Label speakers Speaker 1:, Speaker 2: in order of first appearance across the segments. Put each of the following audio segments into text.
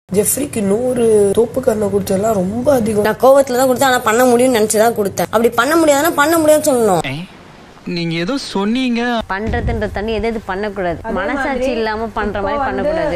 Speaker 1: ஜெஃப்ரிக்கு நூறு தோப்பு கண்ணை கொடுத்ததெல்லாம் ரொம்ப அதிகம்
Speaker 2: நான் கோவத்துல தான் கொடுத்தேன் ஆனா பண்ண முடியும்னு நினைச்சுதான் கொடுத்தேன் அப்படி பண்ண முடியாதுன்னா பண்ண முடியாதுன்னு சொல்லணும்
Speaker 3: நீங்க ஏதோ சொன்னீங்க
Speaker 4: பண்றதுன்ற தண்ணி எது எது பண்ணக்கூடாது மனசாட்சி இல்லாம பண்ற மாதிரி பண்ணக்கூடாது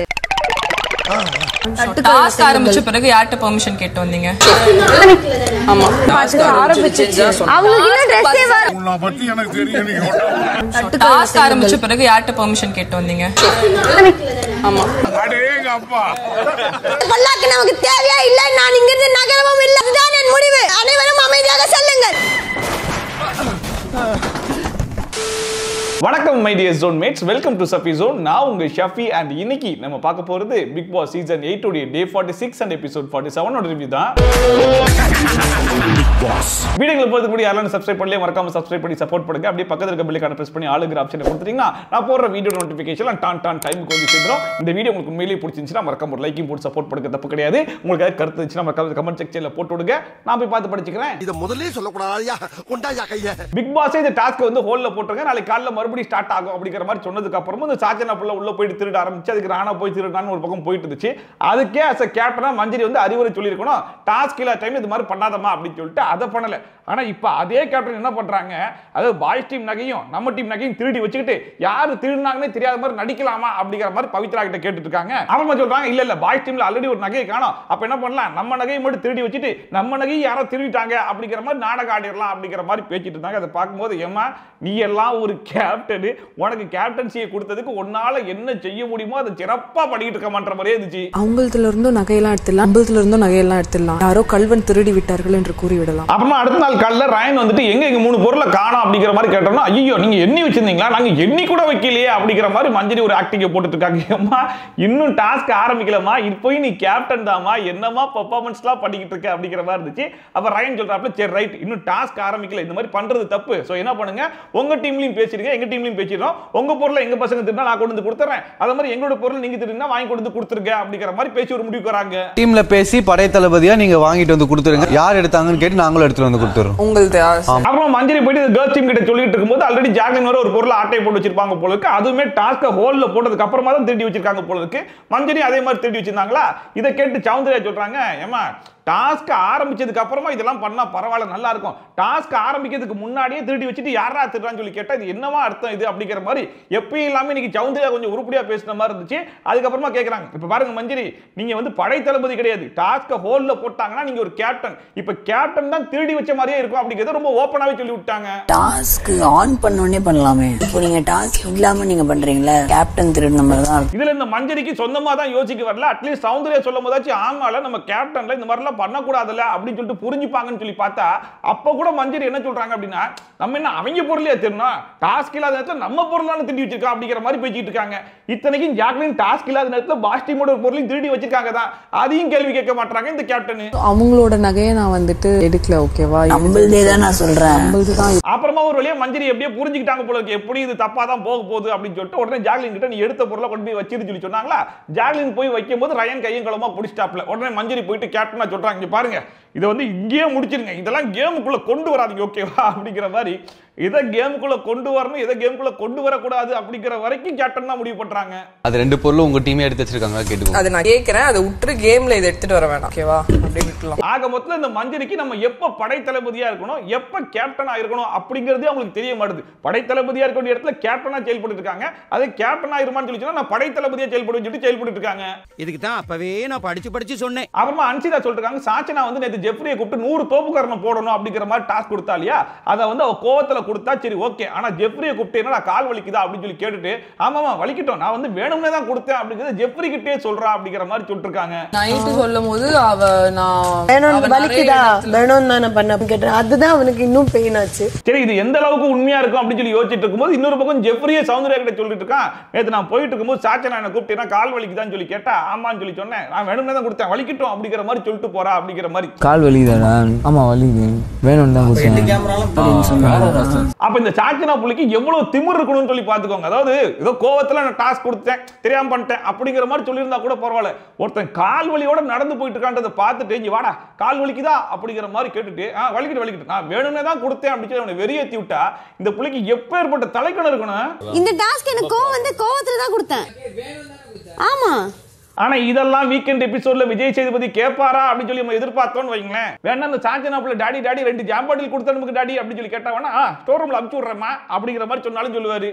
Speaker 5: டாஸ்க் ஆரம்பிச்ச பிறகு யார்கிட்ட பெர்மிஷன் கேட்டு வந்தீங்க ஆமா
Speaker 4: அவங்களுக்கு இன்னும் ட்ரெஸ்ஸே வர
Speaker 6: உன்னை பத்தி எனக்கு தெரியும் நீங்க
Speaker 5: டாஸ்க் ஆரம்பிச்ச பிறகு யார்கிட்ட பெர்மிஷன் கேட்டு வந்தீங்க ஆமா
Speaker 6: அடேங்க அப்பா
Speaker 2: பல்லாக்கு நமக்கு தேவையா இல்ல நான் இங்கிருந்து நகரவும் இல்லை அதுதான் என் முடிவு அனைவரும் அமைதியாக செல்லுங்கள்
Speaker 7: வணக்கம் my dear zone mates welcome to Safi zone நான் உங்க ஷஃபி அண்ட் இன்னைக்கு நம்ம பார்க்க போறது பிக் பாஸ் சீசன் எயிட் உடைய day forty six and episode forty செவனோட ரிவ்யூ தான் வீடியோங்களை போகிறது கூட யாரும் சப்ஸ்கிரைப் பண்ணலையே மறக்காம சப்ஸ்கிரைப் பண்ணி சப்போர்ட் பண்ணுங்க அப்படியே பக்கத்துல இருக்க பெல்லைக்கான பிரஸ் பண்ணி ஆளுங்கிற ஆப்ஷனை கொடுத்துட்டீங்கன்னா நான் போடுற வீடியோ நோட்டிஃபிகேஷன் டான் டான் டைமுக்கு வந்து சேர்ந்துடும் இந்த வீடியோ உங்களுக்கு உண்மையிலேயே பிடிச்சிருந்துச்சுன்னா மறக்காம ஒரு லைக்கையும் போட்டு சப்போர்ட் பண்ணுங்க தப்பு கிடையாது உங்களுக்கு ஏதாவது கருத்து இருந்துச்சுன்னா மறக்காம கமெண்ட் செக்ஷன்ல போட்டு விடுங்க நான் போய் பார்த்து படிச்சுக்கிறேன்
Speaker 8: இத முதல்லயே சொல்லக்கூடாது கொண்டாயா கைய
Speaker 7: பிக் பாஸே இந்த டாஸ்க் வந்து ஹோல்ல போட்டுருங்க நாளைக்கு காலைல மறுபடியும் ஸ்டார்ட் ஆகும் அப்படிங்கிற மாதிரி சொன்னதுக்கு அப்புறமும் இந்த சாச்சனா புள்ள உள்ள போயிட்டு திருட ஆரம்பிச்சு அதுக்கு ராணா போய் திருடான்னு ஒரு பக்கம் போயிட்டு இருந்துச்சு அதுக்கே அஸ் கேப்டனா மஞ்சரி வந்து அறிவுரை சொல்லியிருக்கணும் டாஸ்க் இல்ல டைம் இது மாதிரி பண்ணாதமா அப்படின்னு சொல்லிட்டு அதை பண்ணல ஆனா இப்ப அதே கேப்டன் என்ன பண்றாங்க அதாவது பாய்ஸ் டீம் நகையும் நம்ம டீம் நகையும் திருடி வச்சுக்கிட்டு யாரு திருடினாங்கன்னே தெரியாத மாதிரி நடிக்கலாமா அப்படிங்கிற மாதிரி பவித்ரா கிட்ட கேட்டுட்டு இருக்காங்க அவங்க சொல்றாங்க இல்ல இல்ல பாய்ஸ் டீம்ல ஆல்ரெடி ஒரு நகையை காணோம் அப்ப என்ன பண்ணலாம் நம்ம நகையை மட்டும் திருடி வச்சுட்டு நம்ம நகையை யாரோ திருடிட்டாங்க அப்படிங்கிற மாதிரி நாடகம் ஆடிடலாம் அப்படிங்கிற மாதிரி பேசிட்டு இருந்தாங்க அதை பார்க்கும்போது ஏமா நீ எல்லாம் ஒரு கேப்டன் உனக்கு கேப்டன்சியை கொடுத்ததுக்கு உன்னால என்ன செய்ய முடியுமோ அதை சிறப்பா பண்ணிட்டு இருக்க மாட்ட மாதிரியே இருந்துச்சு
Speaker 1: அவங்களதுல இருந்தும் நகையெல்லாம் எடுத்துடலாம் நம்மளதுல இருந்தும் நகையெல்லாம் எடுத்துடலாம் யாரோ கல்வன் திருடி விட்டார்கள் என்று கூறிவிடலாம்
Speaker 7: அப்புறமா அடுத்த நாள் காலைல ராயன் வந்துட்டு எங்க எங்க மூணு பொருளை காணோம் அப்படிங்கிற மாதிரி கேட்டோம்னா ஐயோ நீங்க எண்ணி வச்சிருந்தீங்களா நாங்க எண்ணி கூட வைக்கலையே அப்படிங்கிற மாதிரி மஞ்சரி ஒரு ஆக்டிங்க போட்டுட்டு இருக்காங்க அம்மா இன்னும் டாஸ்க் ஆரம்பிக்கலமா இப்போயும் நீ கேப்டன் தாமா என்னமா பெர்ஃபார்மன்ஸ்லாம் பண்ணிக்கிட்டு இருக்க அப்படிங்கிற மாதிரி இருந்துச்சு அப்ப ராயன் சொல்றாப்ல சரி ரைட் இன்னும் டாஸ்க் ஆரம்பிக்கல இந்த மாதிரி பண்றது தப்பு சோ என்ன பண்ணுங்க உங்க டீம்லயும் பேசிருங்க எங்க டீம்லயும் பேசிடுறோம் உங்க பொருளை எங்க பசங்க திருந்தா நான் கொண்டு வந்து கொடுத்துறேன் அதே மாதிரி எங்களோட பொருள் நீங்க திருந்தா வாங்கி கொண்டு வந்து கொடுத்துருங்க அப்படிங்கிற மாதிரி பேசி ஒரு முடிவுக்கு வராங்க
Speaker 9: டீம்ல பேசி படை தளபதியா நீங்க வாங்கிட்டு வந்து கொடுத்துருங்க யார் எடுத்தாங்கன்னு கேட்டு நாங்களும் எடுத்துட்டு வந்து கொடுத்துறோம்
Speaker 1: உங்களது
Speaker 7: அப்புறம் மஞ்சரி போயிட்டு கேர்ள்ஸ் டீம் கிட்ட சொல்லிட்டு இருக்கும்போது ஆல்ரெடி ஜாக்லின் வர ஒரு பொருள் ஆட்டை போட்டு வச்சிருப்பாங்க போல இருக்கு அதுவுமே டாஸ்க ஹோல்ல போட்டதுக்கு அப்புறமா தான் திருடி வச்சிருக்காங்க போல இருக்கு மஞ்சரி அதே மாதிரி திருடி வச்சிருந்தாங்களா இதை கேட்டு சௌந்தர்யா சொல்றாங்க ஏமா டாஸ்க் ஆரம்பிச்சதுக்கு அப்புறமா இதெல்லாம் பண்ணா பரவாயில்ல நல்லா இருக்கும் டாஸ்க் ஆரம்பிக்கிறதுக்கு முன்னாடியே திருடி வச்சுட்டு யாரா திருடான்னு சொல்லி கேட்டா இது என்னவா அர்த்தம் இது அப்படிங்கிற மாதிரி எப்பயும் இல்லாம இன்னைக்கு சௌந்தர்யா கொஞ்சம் உருப்படியா பேசின மாதிரி இருந்துச்சு அதுக்கப்புறமா கேக்குறாங்க இப்ப பாருங்க மஞ்சரி நீங்க வந்து படை தளபதி கிடையாது டாஸ்க ஹோல்ல போட்டாங்கன்னா நீங்க ஒரு கேப்டன் இப்ப கேப்டன் தான் திருடி வச்ச மாதிரியே இருக்கும் அப்படிங்கறத ரொம்ப ஓப்பனாவே சொல்லி விட்டாங்க
Speaker 10: டாஸ்க் ஆன் பண்ணோடனே பண்ணலாமே இப்போ நீங்க டாஸ்க் இல்லாம நீங்க பண்றீங்களா கேப்டன் திருடின மாதிரி தான் இருக்கும்.
Speaker 7: இதுல இந்த மஞ்சரிக்கு சொந்தமா தான் யோசிக்க வரல அட்லீஸ்ட் சௌந்தர்யா சொல்லும் போதாச்சும் ஆமால நம்ம கேப்டன்ல இந்த மாதிரிலாம் பண்ணக்கூடாதுல்ல அப்படின்னு சொல்லிட்டு புரிஞ்சுப்பாங்கன்னு சொல்லி பார்த்தா அப்ப கூட மஞ்சரி என்ன சொல்றாங்க அப்படின்னா நம்ம என்ன அவங்க பொருளே திருடணும் டாஸ்க் இல்லாத நேரத்துல நம்ம பொருளான திருடி வச்சிருக்கோம் அப்படிங்கிற மாதிரி பேசிட்டு இருக்காங்க இத்தனைக்கும் ஜாக்லின் டாஸ்க் இல்லாத நேரத்துல பாஸ்டிமோட ஒரு பொருளையும் திருடி வச்சிருக்காங்க தான் அதையும் கேள்வி கேட்க மாட்டாங்க இந்த கேப்டன்
Speaker 1: அவங்களோட நகையை நான் வந்துட்டு எடுக்கல ஓகேவா
Speaker 10: நம்மள்தே தான் நான் சொல்றேன்
Speaker 1: நம்மளது தான்
Speaker 7: அப்புறமா ஒரு வழியா மஞ்சரி எப்படியே புரிஞ்சுக்கிட்டாங்க போல இருக்கு எப்படி இது தப்பா தான் போக போகுது அப்படின்னு சொல்லிட்டு உடனே ஜாக்லின் கிட்ட நீ எடுத்த பொருளை கொண்டு போய் வச்சிரு சொல்லி சொன்னாங்களா ஜாக்லின் போய் வைக்கும் போது ரயன் கையும் களமா பிடிச்சிட்டாப்ல உடனே மஞ்சரி போயிட்டு கேப்டனா சொல்றாங்க இங்க பாருங்க இதை வந்து இங்கேயே முடிச்சிருங்க இதெல்லாம் கேமுக்குள்ள கொண்டு வராதீங்க ஓகேவா அப்படிங்கிற மாதிரி இதை கேமுக்குள்ள கொண்டு வரணும் இதை கேமுக்குள்ள கொண்டு வரக்கூடாது அப்படிங்கிற வரைக்கும் கேப்டன் தான் முடிவு பண்றாங்க
Speaker 9: அது ரெண்டு பொருளும் உங்க டீமே எடுத்து வச்சிருக்காங்க கேட்டுக்கோங்க
Speaker 1: அதை நான் கேட்கறேன் அதை விட்டுரு கேம்ல இதை எடுத்துட்டு வர வேணாம் ஓகேவா அப்படி விட்டுலாம்
Speaker 7: ஆக மொத்தம் இந்த மஞ்சரிக்கு நம்ம எப்ப படை தளபதியா இருக்கணும் எப்ப கேப்டனா இருக்கணும் அப்படிங்கிறதே அவங்களுக்கு தெரிய மாட்டுது படை தளபதியா இருக்க வேண்டிய இடத்துல கேப்டனா செயல்பட்டு இருக்காங்க அதே கேப்டனா இருமான்னு சொல்லி சொன்னா நான் படை தளபதியா செயல்படுவேன் சொல்லிட்டு செயல்பட்டு இருக்காங்க
Speaker 3: இதுக்கு தான் அப்பவே நான் படிச்சு படிச்சு சொன்னேன்
Speaker 7: அப்புறமா அன்சிதா சொல்லிருக்காங்க சாச்சனா வந்து நேற்று ஜெஃப்ரியை கூப்பிட்டு நூறு தோப்புக்காரனை போடணும் அப்படிங்கிற மாதிரி டாஸ்க் கொடுத்தா இல்லையா அதை வந்து அவ கோவத்துல கொடுத்தா சரி ஓகே ஆனா ஜெஃப்ரியை கூப்பிட்டு என்னடா கால் வலிக்குதா அப்படின்னு சொல்லி கேட்டுட்டு ஆமாமா வலிக்கட்டும் நான் வந்து வேணும்னே தான் கொடுத்தேன் அப்படிங்கிறது ஜெஃப்ரி கிட்டே சொல்றா அப்படிங்கிற மாதிரி சொல்லிட்டு இருக்காங்க
Speaker 1: நைட்டு சொல்லும் போது அவ நான்
Speaker 2: வேணும்
Speaker 1: அவ
Speaker 2: வலிக்குதா
Speaker 1: நிறைய இடத்துல-
Speaker 2: வேணும் தானே பண்ண கேட்டேன் அதுதான் அவனுக்கு இன்னும் பெயின் ஆச்சு
Speaker 7: சரி இது எந்த அளவுக்கு உண்மையா இருக்கும் அப்படின்னு சொல்லி யோசிச்சுட்டு இருக்கும்போது இன்னொரு பக்கம் ஜெஃப்ரியே சௌந்தர்யா கிட்ட சொல்லிட்டு இருக்கான் நேத்து நான் போயிட்டு இருக்கும்போது சாச்சனா என்ன கூப்பிட்டு கால் வலிக்குதான்னு சொல்லி கேட்டா ஆமான்னு சொல்லி சொன்னேன் நான் வேணும்னே தான் கொடுத்தேன் வலிக்கட்டும் அப்படிங்கிற மாதிரி சொல்லிட்டு போறா அப்படிங்கிற மாதிரி
Speaker 11: கால் வலிக்குதாடா ஆமா வலிக்குது வேணும் தான் கொடுத்தேன்
Speaker 7: அப்ப இந்த சாச்சனா புள்ளிக்கு எவ்வளவு திமிர் இருக்கணும்னு சொல்லி பாத்துக்கோங்க அதாவது ஏதோ கோவத்துல நான் டாஸ்க் கொடுத்தேன் தெரியாம பண்ணிட்டேன் அப்படிங்கிற மாதிரி சொல்லியிருந்தா கூட பரவாயில்ல ஒருத்தன் கால் வலியோட நடந்து போயிட்டு இருக்கான்றதை பார்த்துட்டு இங்க வாடா கால் வலிக்குதா அப்படிங்கிற மாதிரி கேட்டுட்டு ஆ வலிக்கிட்டு வலிக்கிட்டு நான் வேணும்னே தான் கொடுத்தேன் அப்படின்னு சொல்லி அவனை வெறியேத்தி விட்டா இந்த புள்ளிக்கு எப்பேற்பட்ட தலைக்கணம் இருக்கணும்
Speaker 2: இந்த டாஸ்க் எனக்கு கோவம் வந்து கோவத்துல தான் கொடுத்தேன் ஆமா
Speaker 7: ஆனா இதெல்லாம் வீக்கெண்ட் எபிசோட்ல விஜய் சேதுபதி கேட்பாரா அப்படின்னு சொல்லி நம்ம எதிர்பார்த்தோம்னு வைங்களேன் வேணா அந்த சாஞ்சனாப்புல டாடி டாடி ரெண்டு ஜாம்பாட்டில் கொடுத்தா நமக்கு டாடி அப்படின்னு சொல்லி கேட்டா வேணா ஸ்டோர் ரூம்ல அமுச்சு விடுறேம்மா அப்படிங்கிற மாதிரி சொன்னாலும் சொல்லுவாரு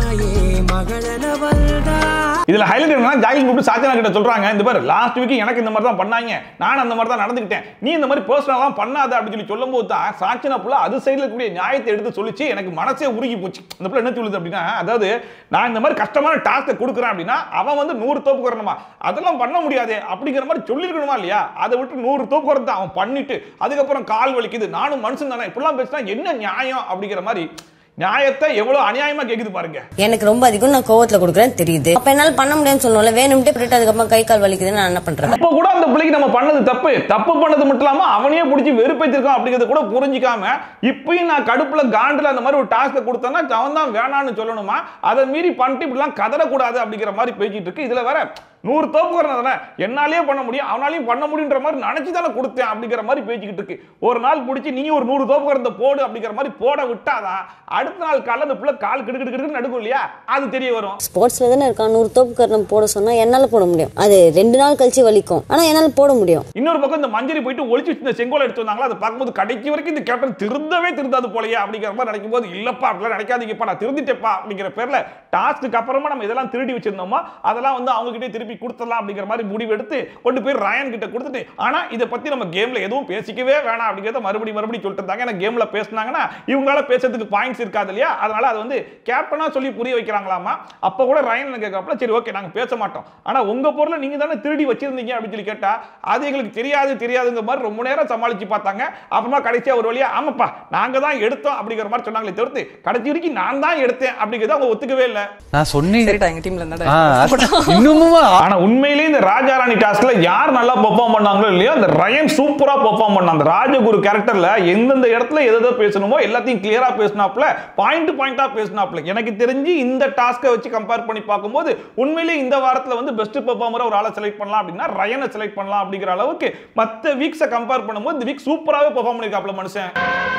Speaker 7: இதுல ஹைலைட் என்னன்னா ஜாகிங் கூப்பிட்டு சாச்சனா கிட்ட சொல்றாங்க இந்த பாரு லாஸ்ட் வீக் எனக்கு இந்த மாதிரி தான் பண்ணாங்க நான் அந்த மாதிரி தான் நடந்துக்கிட்டேன் நீ இந்த மாதிரி பர்சனலாம் பண்ணாத அப்படின்னு சொல்லி சொல்லும்போது தான் சாச்சனா புள்ள அது சைடுல இருக்கக்கூடிய நியாயத்தை எடுத்து சொல்லிச்சு எனக்கு மனசே உருகி போச்சு அந்த புள்ள என்ன சொல்லுது அப்படின்னா அதாவது நான் இந்த மாதிரி கஷ்டமான டாஸ்க்கை கொடுக்குறேன் அப்படின்னா அவன் வந்து நூறு தோப்பு குறணுமா அதெல்லாம் பண்ண முடியாது அப்படிங்கிற மாதிரி சொல்லிருக்கணுமா இல்லையா அதை விட்டு நூறு தோப்பு குறத்தை அவன் பண்ணிட்டு அதுக்கப்புறம் கால் வலிக்குது நானும் மனுஷன் தானே இப்படிலாம் பேசினா என்ன நியாயம் அப்படிங்கிற மாதிரி நியாயத்தை எவ்வளவு அநியாயமா கேக்குது பாருங்க
Speaker 12: எனக்கு ரொம்ப அதிகம் நான் கோவத்துல கொடுக்குறேன் தெரியுது அப்ப என்னால பண்ண முடியும்னு சொன்னோம்ல வேணும்ட்டே போயிட்டு அதுக்கப்புறம் கை கால் வலிக்குதுன்னு நான் என்ன பண்றேன்
Speaker 7: அப்ப கூட அந்த பிள்ளைக்கு நம்ம பண்ணது தப்பு தப்பு பண்ணது மட்டும் இல்லாம அவனையே பிடிச்சி வெறுப்பேற்றிருக்கான் அப்படிங்கறத கூட புரிஞ்சிக்காம இப்பயும் நான் கடுப்புல காண்டுல அந்த மாதிரி ஒரு டாஸ்க் கொடுத்தேன்னா அவன் தான் வேணான்னு சொல்லணுமா அதை மீறி பண்ணிட்டு இப்படிலாம் கதறக்கூடாது அப்படிங்கிற மாதிரி பேசிட்டு இருக்கு இதுல வேற நூறு தோப்பு தானே என்னாலேயே பண்ண முடியும் அவனாலையும் பண்ண முடியுன்ற மாதிரி நினைச்சு தானே கொடுத்தேன் அப்படிங்கிற மாதிரி பேசிக்கிட்டு இருக்கு ஒரு நாள் பிடிச்சி நீ ஒரு நூறு தோப்பு போடு அப்படிங்கிற மாதிரி போட விட்டாதான் அடுத்த நாள் காலைல அந்த பிள்ளை கால் கிடு கிடு கிடுன்னு நடுக்கும் இல்லையா அது தெரிய வரும்
Speaker 12: ஸ்போர்ட்ஸ்ல தானே இருக்கான் நூறு தோப்பு கரணம் போட சொன்னா என்னால போட முடியும் அது ரெண்டு நாள் கழிச்சு வலிக்கும் ஆனா என்னால போட முடியும்
Speaker 7: இன்னொரு பக்கம் இந்த மஞ்சரி போயிட்டு ஒளிச்சு வச்சு இந்த செங்கோலை எடுத்து வந்தாங்களா அதை பார்க்கும்போது கடைக்கு வரைக்கும் இந்த கேப்டன் திருந்தவே திருந்தாது போலயே அப்படிங்கிற மாதிரி நினைக்கும் போது இல்லப்பா அப்படிலாம் நினைக்காதீங்கப்பா நான் திருந்திட்டேப்பா அப்படிங்கிற பேர்ல டாஸ்க்கு அப்புறமா நம்ம இதெல்லாம் திருடி வச்சிருந்தோமோ அதெல்லாம் வந்து அவங்க கிட்டே திருப்பி கொடுத்துடலாம் அப்படிங்கிற மாதிரி முடிவு எடுத்து கொண்டு போய் ரயன் கிட்ட கொடுத்துட்டு ஆனா இதை பத்தி நம்ம கேம்ல எதுவும் பேசிக்கவே வேணாம் அப்படிங்கிறத மறுபடியும் மறுபடியும் சொல்லிட்டு இருந்தாங்க ஏன்னா கேம்ல பேசினாங்கன்னா இவங்களால பேசுறதுக்கு பாயிண்ட்ஸ் இருக்காது இல்லையா அதனால அதை வந்து கேப்டனா சொல்லி புரிய வைக்கிறாங்களாமா அப்ப கூட ரயன் கேட்கப்பல சரி ஓகே நாங்க பேச மாட்டோம் ஆனா உங்க பொருளை நீங்க தானே திருடி வச்சிருந்தீங்க அப்படின்னு சொல்லி கேட்டா அது எங்களுக்கு தெரியாது தெரியாதுங்கிற மாதிரி ரொம்ப நேரம் சமாளிச்சு பார்த்தாங்க அப்புறமா கடைசியா ஒரு வழியா ஆமாப்பா நாங்க தான் எடுத்தோம் அப்படிங்கிற மாதிரி சொன்னாங்களே தவிர்த்து கடைசி வரைக்கும் நான் தான் எடுத்தேன் அப்படிங்கிறத அவங்க ஒத்துக்கவே இல்லை
Speaker 9: நான் சொன்னேன்
Speaker 5: சரிடா எங்க டீம்ல
Speaker 9: ஆ, அது- இன்னுமுமா
Speaker 7: ஆனா உண்மையிலேயே இந்த ராஜாராணி டாஸ்க்ல யார் நல்லா பெர்ஃபார்ம் பண்ணாங்களோ இல்லையோ அந்த ரயன் சூப்பரா பெர்ஃபார்ம் பண்ணான் அந்த ராஜகுரு கேரக்டர்ல எந்தெந்த இடத்துல எதை எதை பேசணுமோ எல்லாத்தையும் கிளியரா பேசினாப்ல பாயிண்ட் பாயிண்டா பேசினாப்ல எனக்கு தெரிஞ்சு இந்த டாஸ்க்கை வச்சு கம்பேர் பண்ணி பார்க்கும்போது உண்மையிலேயே இந்த வாரத்துல வந்து பெஸ்ட் பெர்ஃபார்மரா ஒரு ஆளை செலக்ட் பண்ணலாம் அப்படின்னா ரயனை செலக்ட் பண்ணலாம் அப்படிங்கிற அளவுக்கு மத்த வீக்ஸை கம்பேர் பண்ணும்போது இந்த வீக் சூப்பராகவே பெர்ஃபார்ம் பண்ணிருக்காப்ல மனுஷன்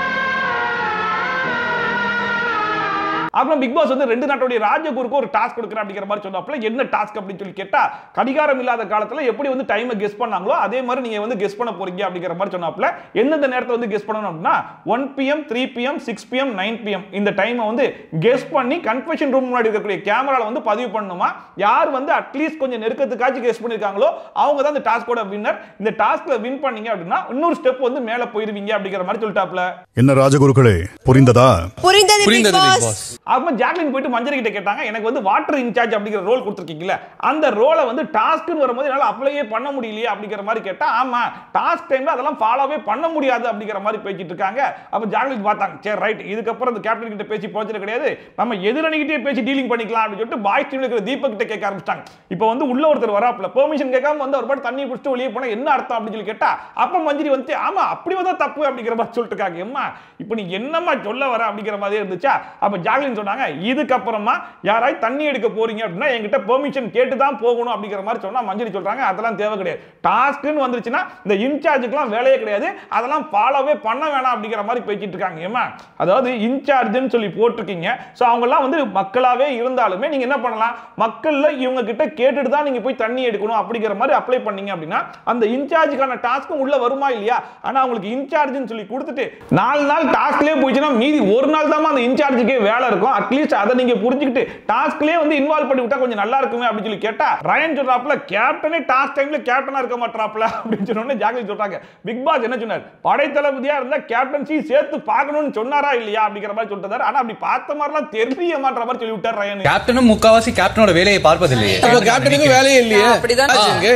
Speaker 7: அப்புறம் பிக் பாஸ் வந்து ரெண்டு நாட்டுடைய ராஜகுருக்கு ஒரு டாஸ்க் கொடுக்குறேன் அப்படிங்கிற மாதிரி சொன்னாப்ல என்ன டாஸ்க் அப்படின்னு சொல்லி கேட்டா கடிகாரம் இல்லாத காலத்துல எப்படி வந்து டைமை கெஸ் பண்ணாங்களோ அதே மாதிரி நீங்க வந்து கெஸ் பண்ண போறீங்க அப்படிங்கிற மாதிரி சொன்னாப்ல எந்தெந்த நேரத்துல வந்து கெஸ் பண்ணணும் அப்படின்னா one PM three PM six PM nine PM இந்த டைமை வந்து கெஸ் பண்ணி கன்ஃபெஷன் ரூம் முன்னாடி இருக்கக்கூடிய கேமரால வந்து பதிவு பண்ணணுமா யார் வந்து அட்லீஸ்ட் கொஞ்சம் நெருக்கத்துக்காச்சும் கெஸ் பண்ணிருக்காங்களோ அவங்க தான் இந்த டாஸ்கோட வின்னர் இந்த டாஸ்க்ல வின் பண்ணீங்க அப்படின்னா இன்னொரு ஸ்டெப் வந்து மேல போயிருவீங்க அப்படிங்கிற மாதிரி சொல்லிட்டாப்ல
Speaker 6: என்ன ராஜகுருக்களே புரிந்ததா
Speaker 2: புரிந்தது பிக் பாஸ்
Speaker 7: அப்புறம் ஜாக்லின் போயிட்டு மஞ்சரி கிட்ட கேட்டாங்க எனக்கு வந்து வாட்டர் இன்சார்ஜ் அப்படிங்கிற ரோல் கொடுத்துருக்கீங்களா அந்த ரோலை வந்து டாஸ்க்னு வரும்போது என்னால் அப்ளையே பண்ண முடியலையே அப்படிங்கிற மாதிரி கேட்டா ஆமா டாஸ்க் டைம்ல அதெல்லாம் ஃபாலோவே பண்ண முடியாது அப்படிங்கிற மாதிரி பேசிட்டு இருக்காங்க அப்ப ஜாக்லின் பார்த்தாங்க சரி ரைட் இதுக்கப்புறம் அந்த கேப்டன் கிட்ட பேசி போச்சு கிடையாது நம்ம எதிரணிகிட்டே பேசி டீலிங் பண்ணிக்கலாம் அப்படின்னு சொல்லிட்டு பாய்ஸ் டீம்ல இருக்கிற தீபக் கிட்ட கேட்க ஆரம்பிச்சிட்டாங்க இப்போ வந்து உள்ள ஒருத்தர் வராப்ல பெர்மிஷன் கேட்காம வந்து ஒரு பாட்டு தண்ணி பிடிச்சிட்டு வெளியே போனா என்ன அர்த்தம் அப்படின்னு சொல்லி கேட்டா அப்ப மஞ்சரி வந்து ஆமா அப்படி வந்தா தப்பு அப்படிங்கிற மாதிரி சொல்லிட்டு இருக்காங்க அம்மா இப்போ நீ என்னம்மா சொல்ல வர அப்படிங்கிற மாதிரி இருந்துச்சா அப்ப ஜாக்லின் சொன்னாங்க இதுக்கப்புறமா யாராவது தண்ணி எடுக்க போறீங்க அப்படின்னா என்கிட்ட பெர்மிஷன் கேட்டு தான் போகணும் அப்படிங்கிற மாதிரி சொன்னா மஞ்சரி சொல்றாங்க அதெல்லாம் தேவை கிடையாது டாஸ்க்னு வந்துருச்சுன்னா இந்த இன்சார்ஜுக்குலாம் வேலையே கிடையாது அதெல்லாம் ஃபாலோவே பண்ண வேணாம் அப்படிங்கிற மாதிரி பேசிட்டு இருக்காங்க ஏமா அதாவது இன்சார்ஜ்னு சொல்லி போட்டிருக்கீங்க ஸோ அவங்கெல்லாம் வந்து மக்களாவே இருந்தாலுமே நீங்க என்ன பண்ணலாம் மக்கள்ல இவங்க கிட்ட கேட்டுட்டு தான் நீங்க போய் தண்ணி எடுக்கணும் அப்படிங்கிற மாதிரி அப்ளை பண்ணீங்க அப்படின்னா அந்த இன்சார்ஜுக்கான டாஸ்க்கும் உள்ள வருமா இல்லையா ஆனா அவங்களுக்கு இன்சார்ஜ்னு சொல்லி கொடுத்துட்டு நாலு நாள் டாஸ்க்லயே போயிடுச்சுன்னா மீதி ஒரு நாள் தான் அந்த இன்சார்ஜுக்கே வேலை இருக்கும் அட்லீஸ்ட் அதை நீங்க புரிஞ்சுக்கிட்டு டாஸ்க்லயே வந்து இன்வால்வ் பண்ணி விட்டா கொஞ்சம் நல்லா இருக்குமே அப்படின்னு சொல்லி கேட்டா ரயன் சொல்றாப்ல கேப்டனே டாஸ்க் டைம்ல கேப்டனா இருக்க மாட்டாப்ல அப்படின்னு சொன்னோடனே ஜாக்லின் சொல்றாங்க பிக் பாஸ் என்ன சொன்னார் படை தளபதியா இருந்தா கேப்டன்சி சேர்த்து பார்க்கணும்னு சொன்னாரா இல்லையா அப்படிங்கிற மாதிரி சொல்லிட்டு ஆனா அப்படி பார்த்த மாதிரிலாம் தெரிய மாட்ட மாதிரி சொல்லி விட்டார் ரயன்
Speaker 13: கேப்டனும் முக்காவாசி கேப்டனோட வேலையை பார்ப்பதில்லையே
Speaker 5: கேப்டனுக்கு வேலையே இல்லையே அப்படிதான்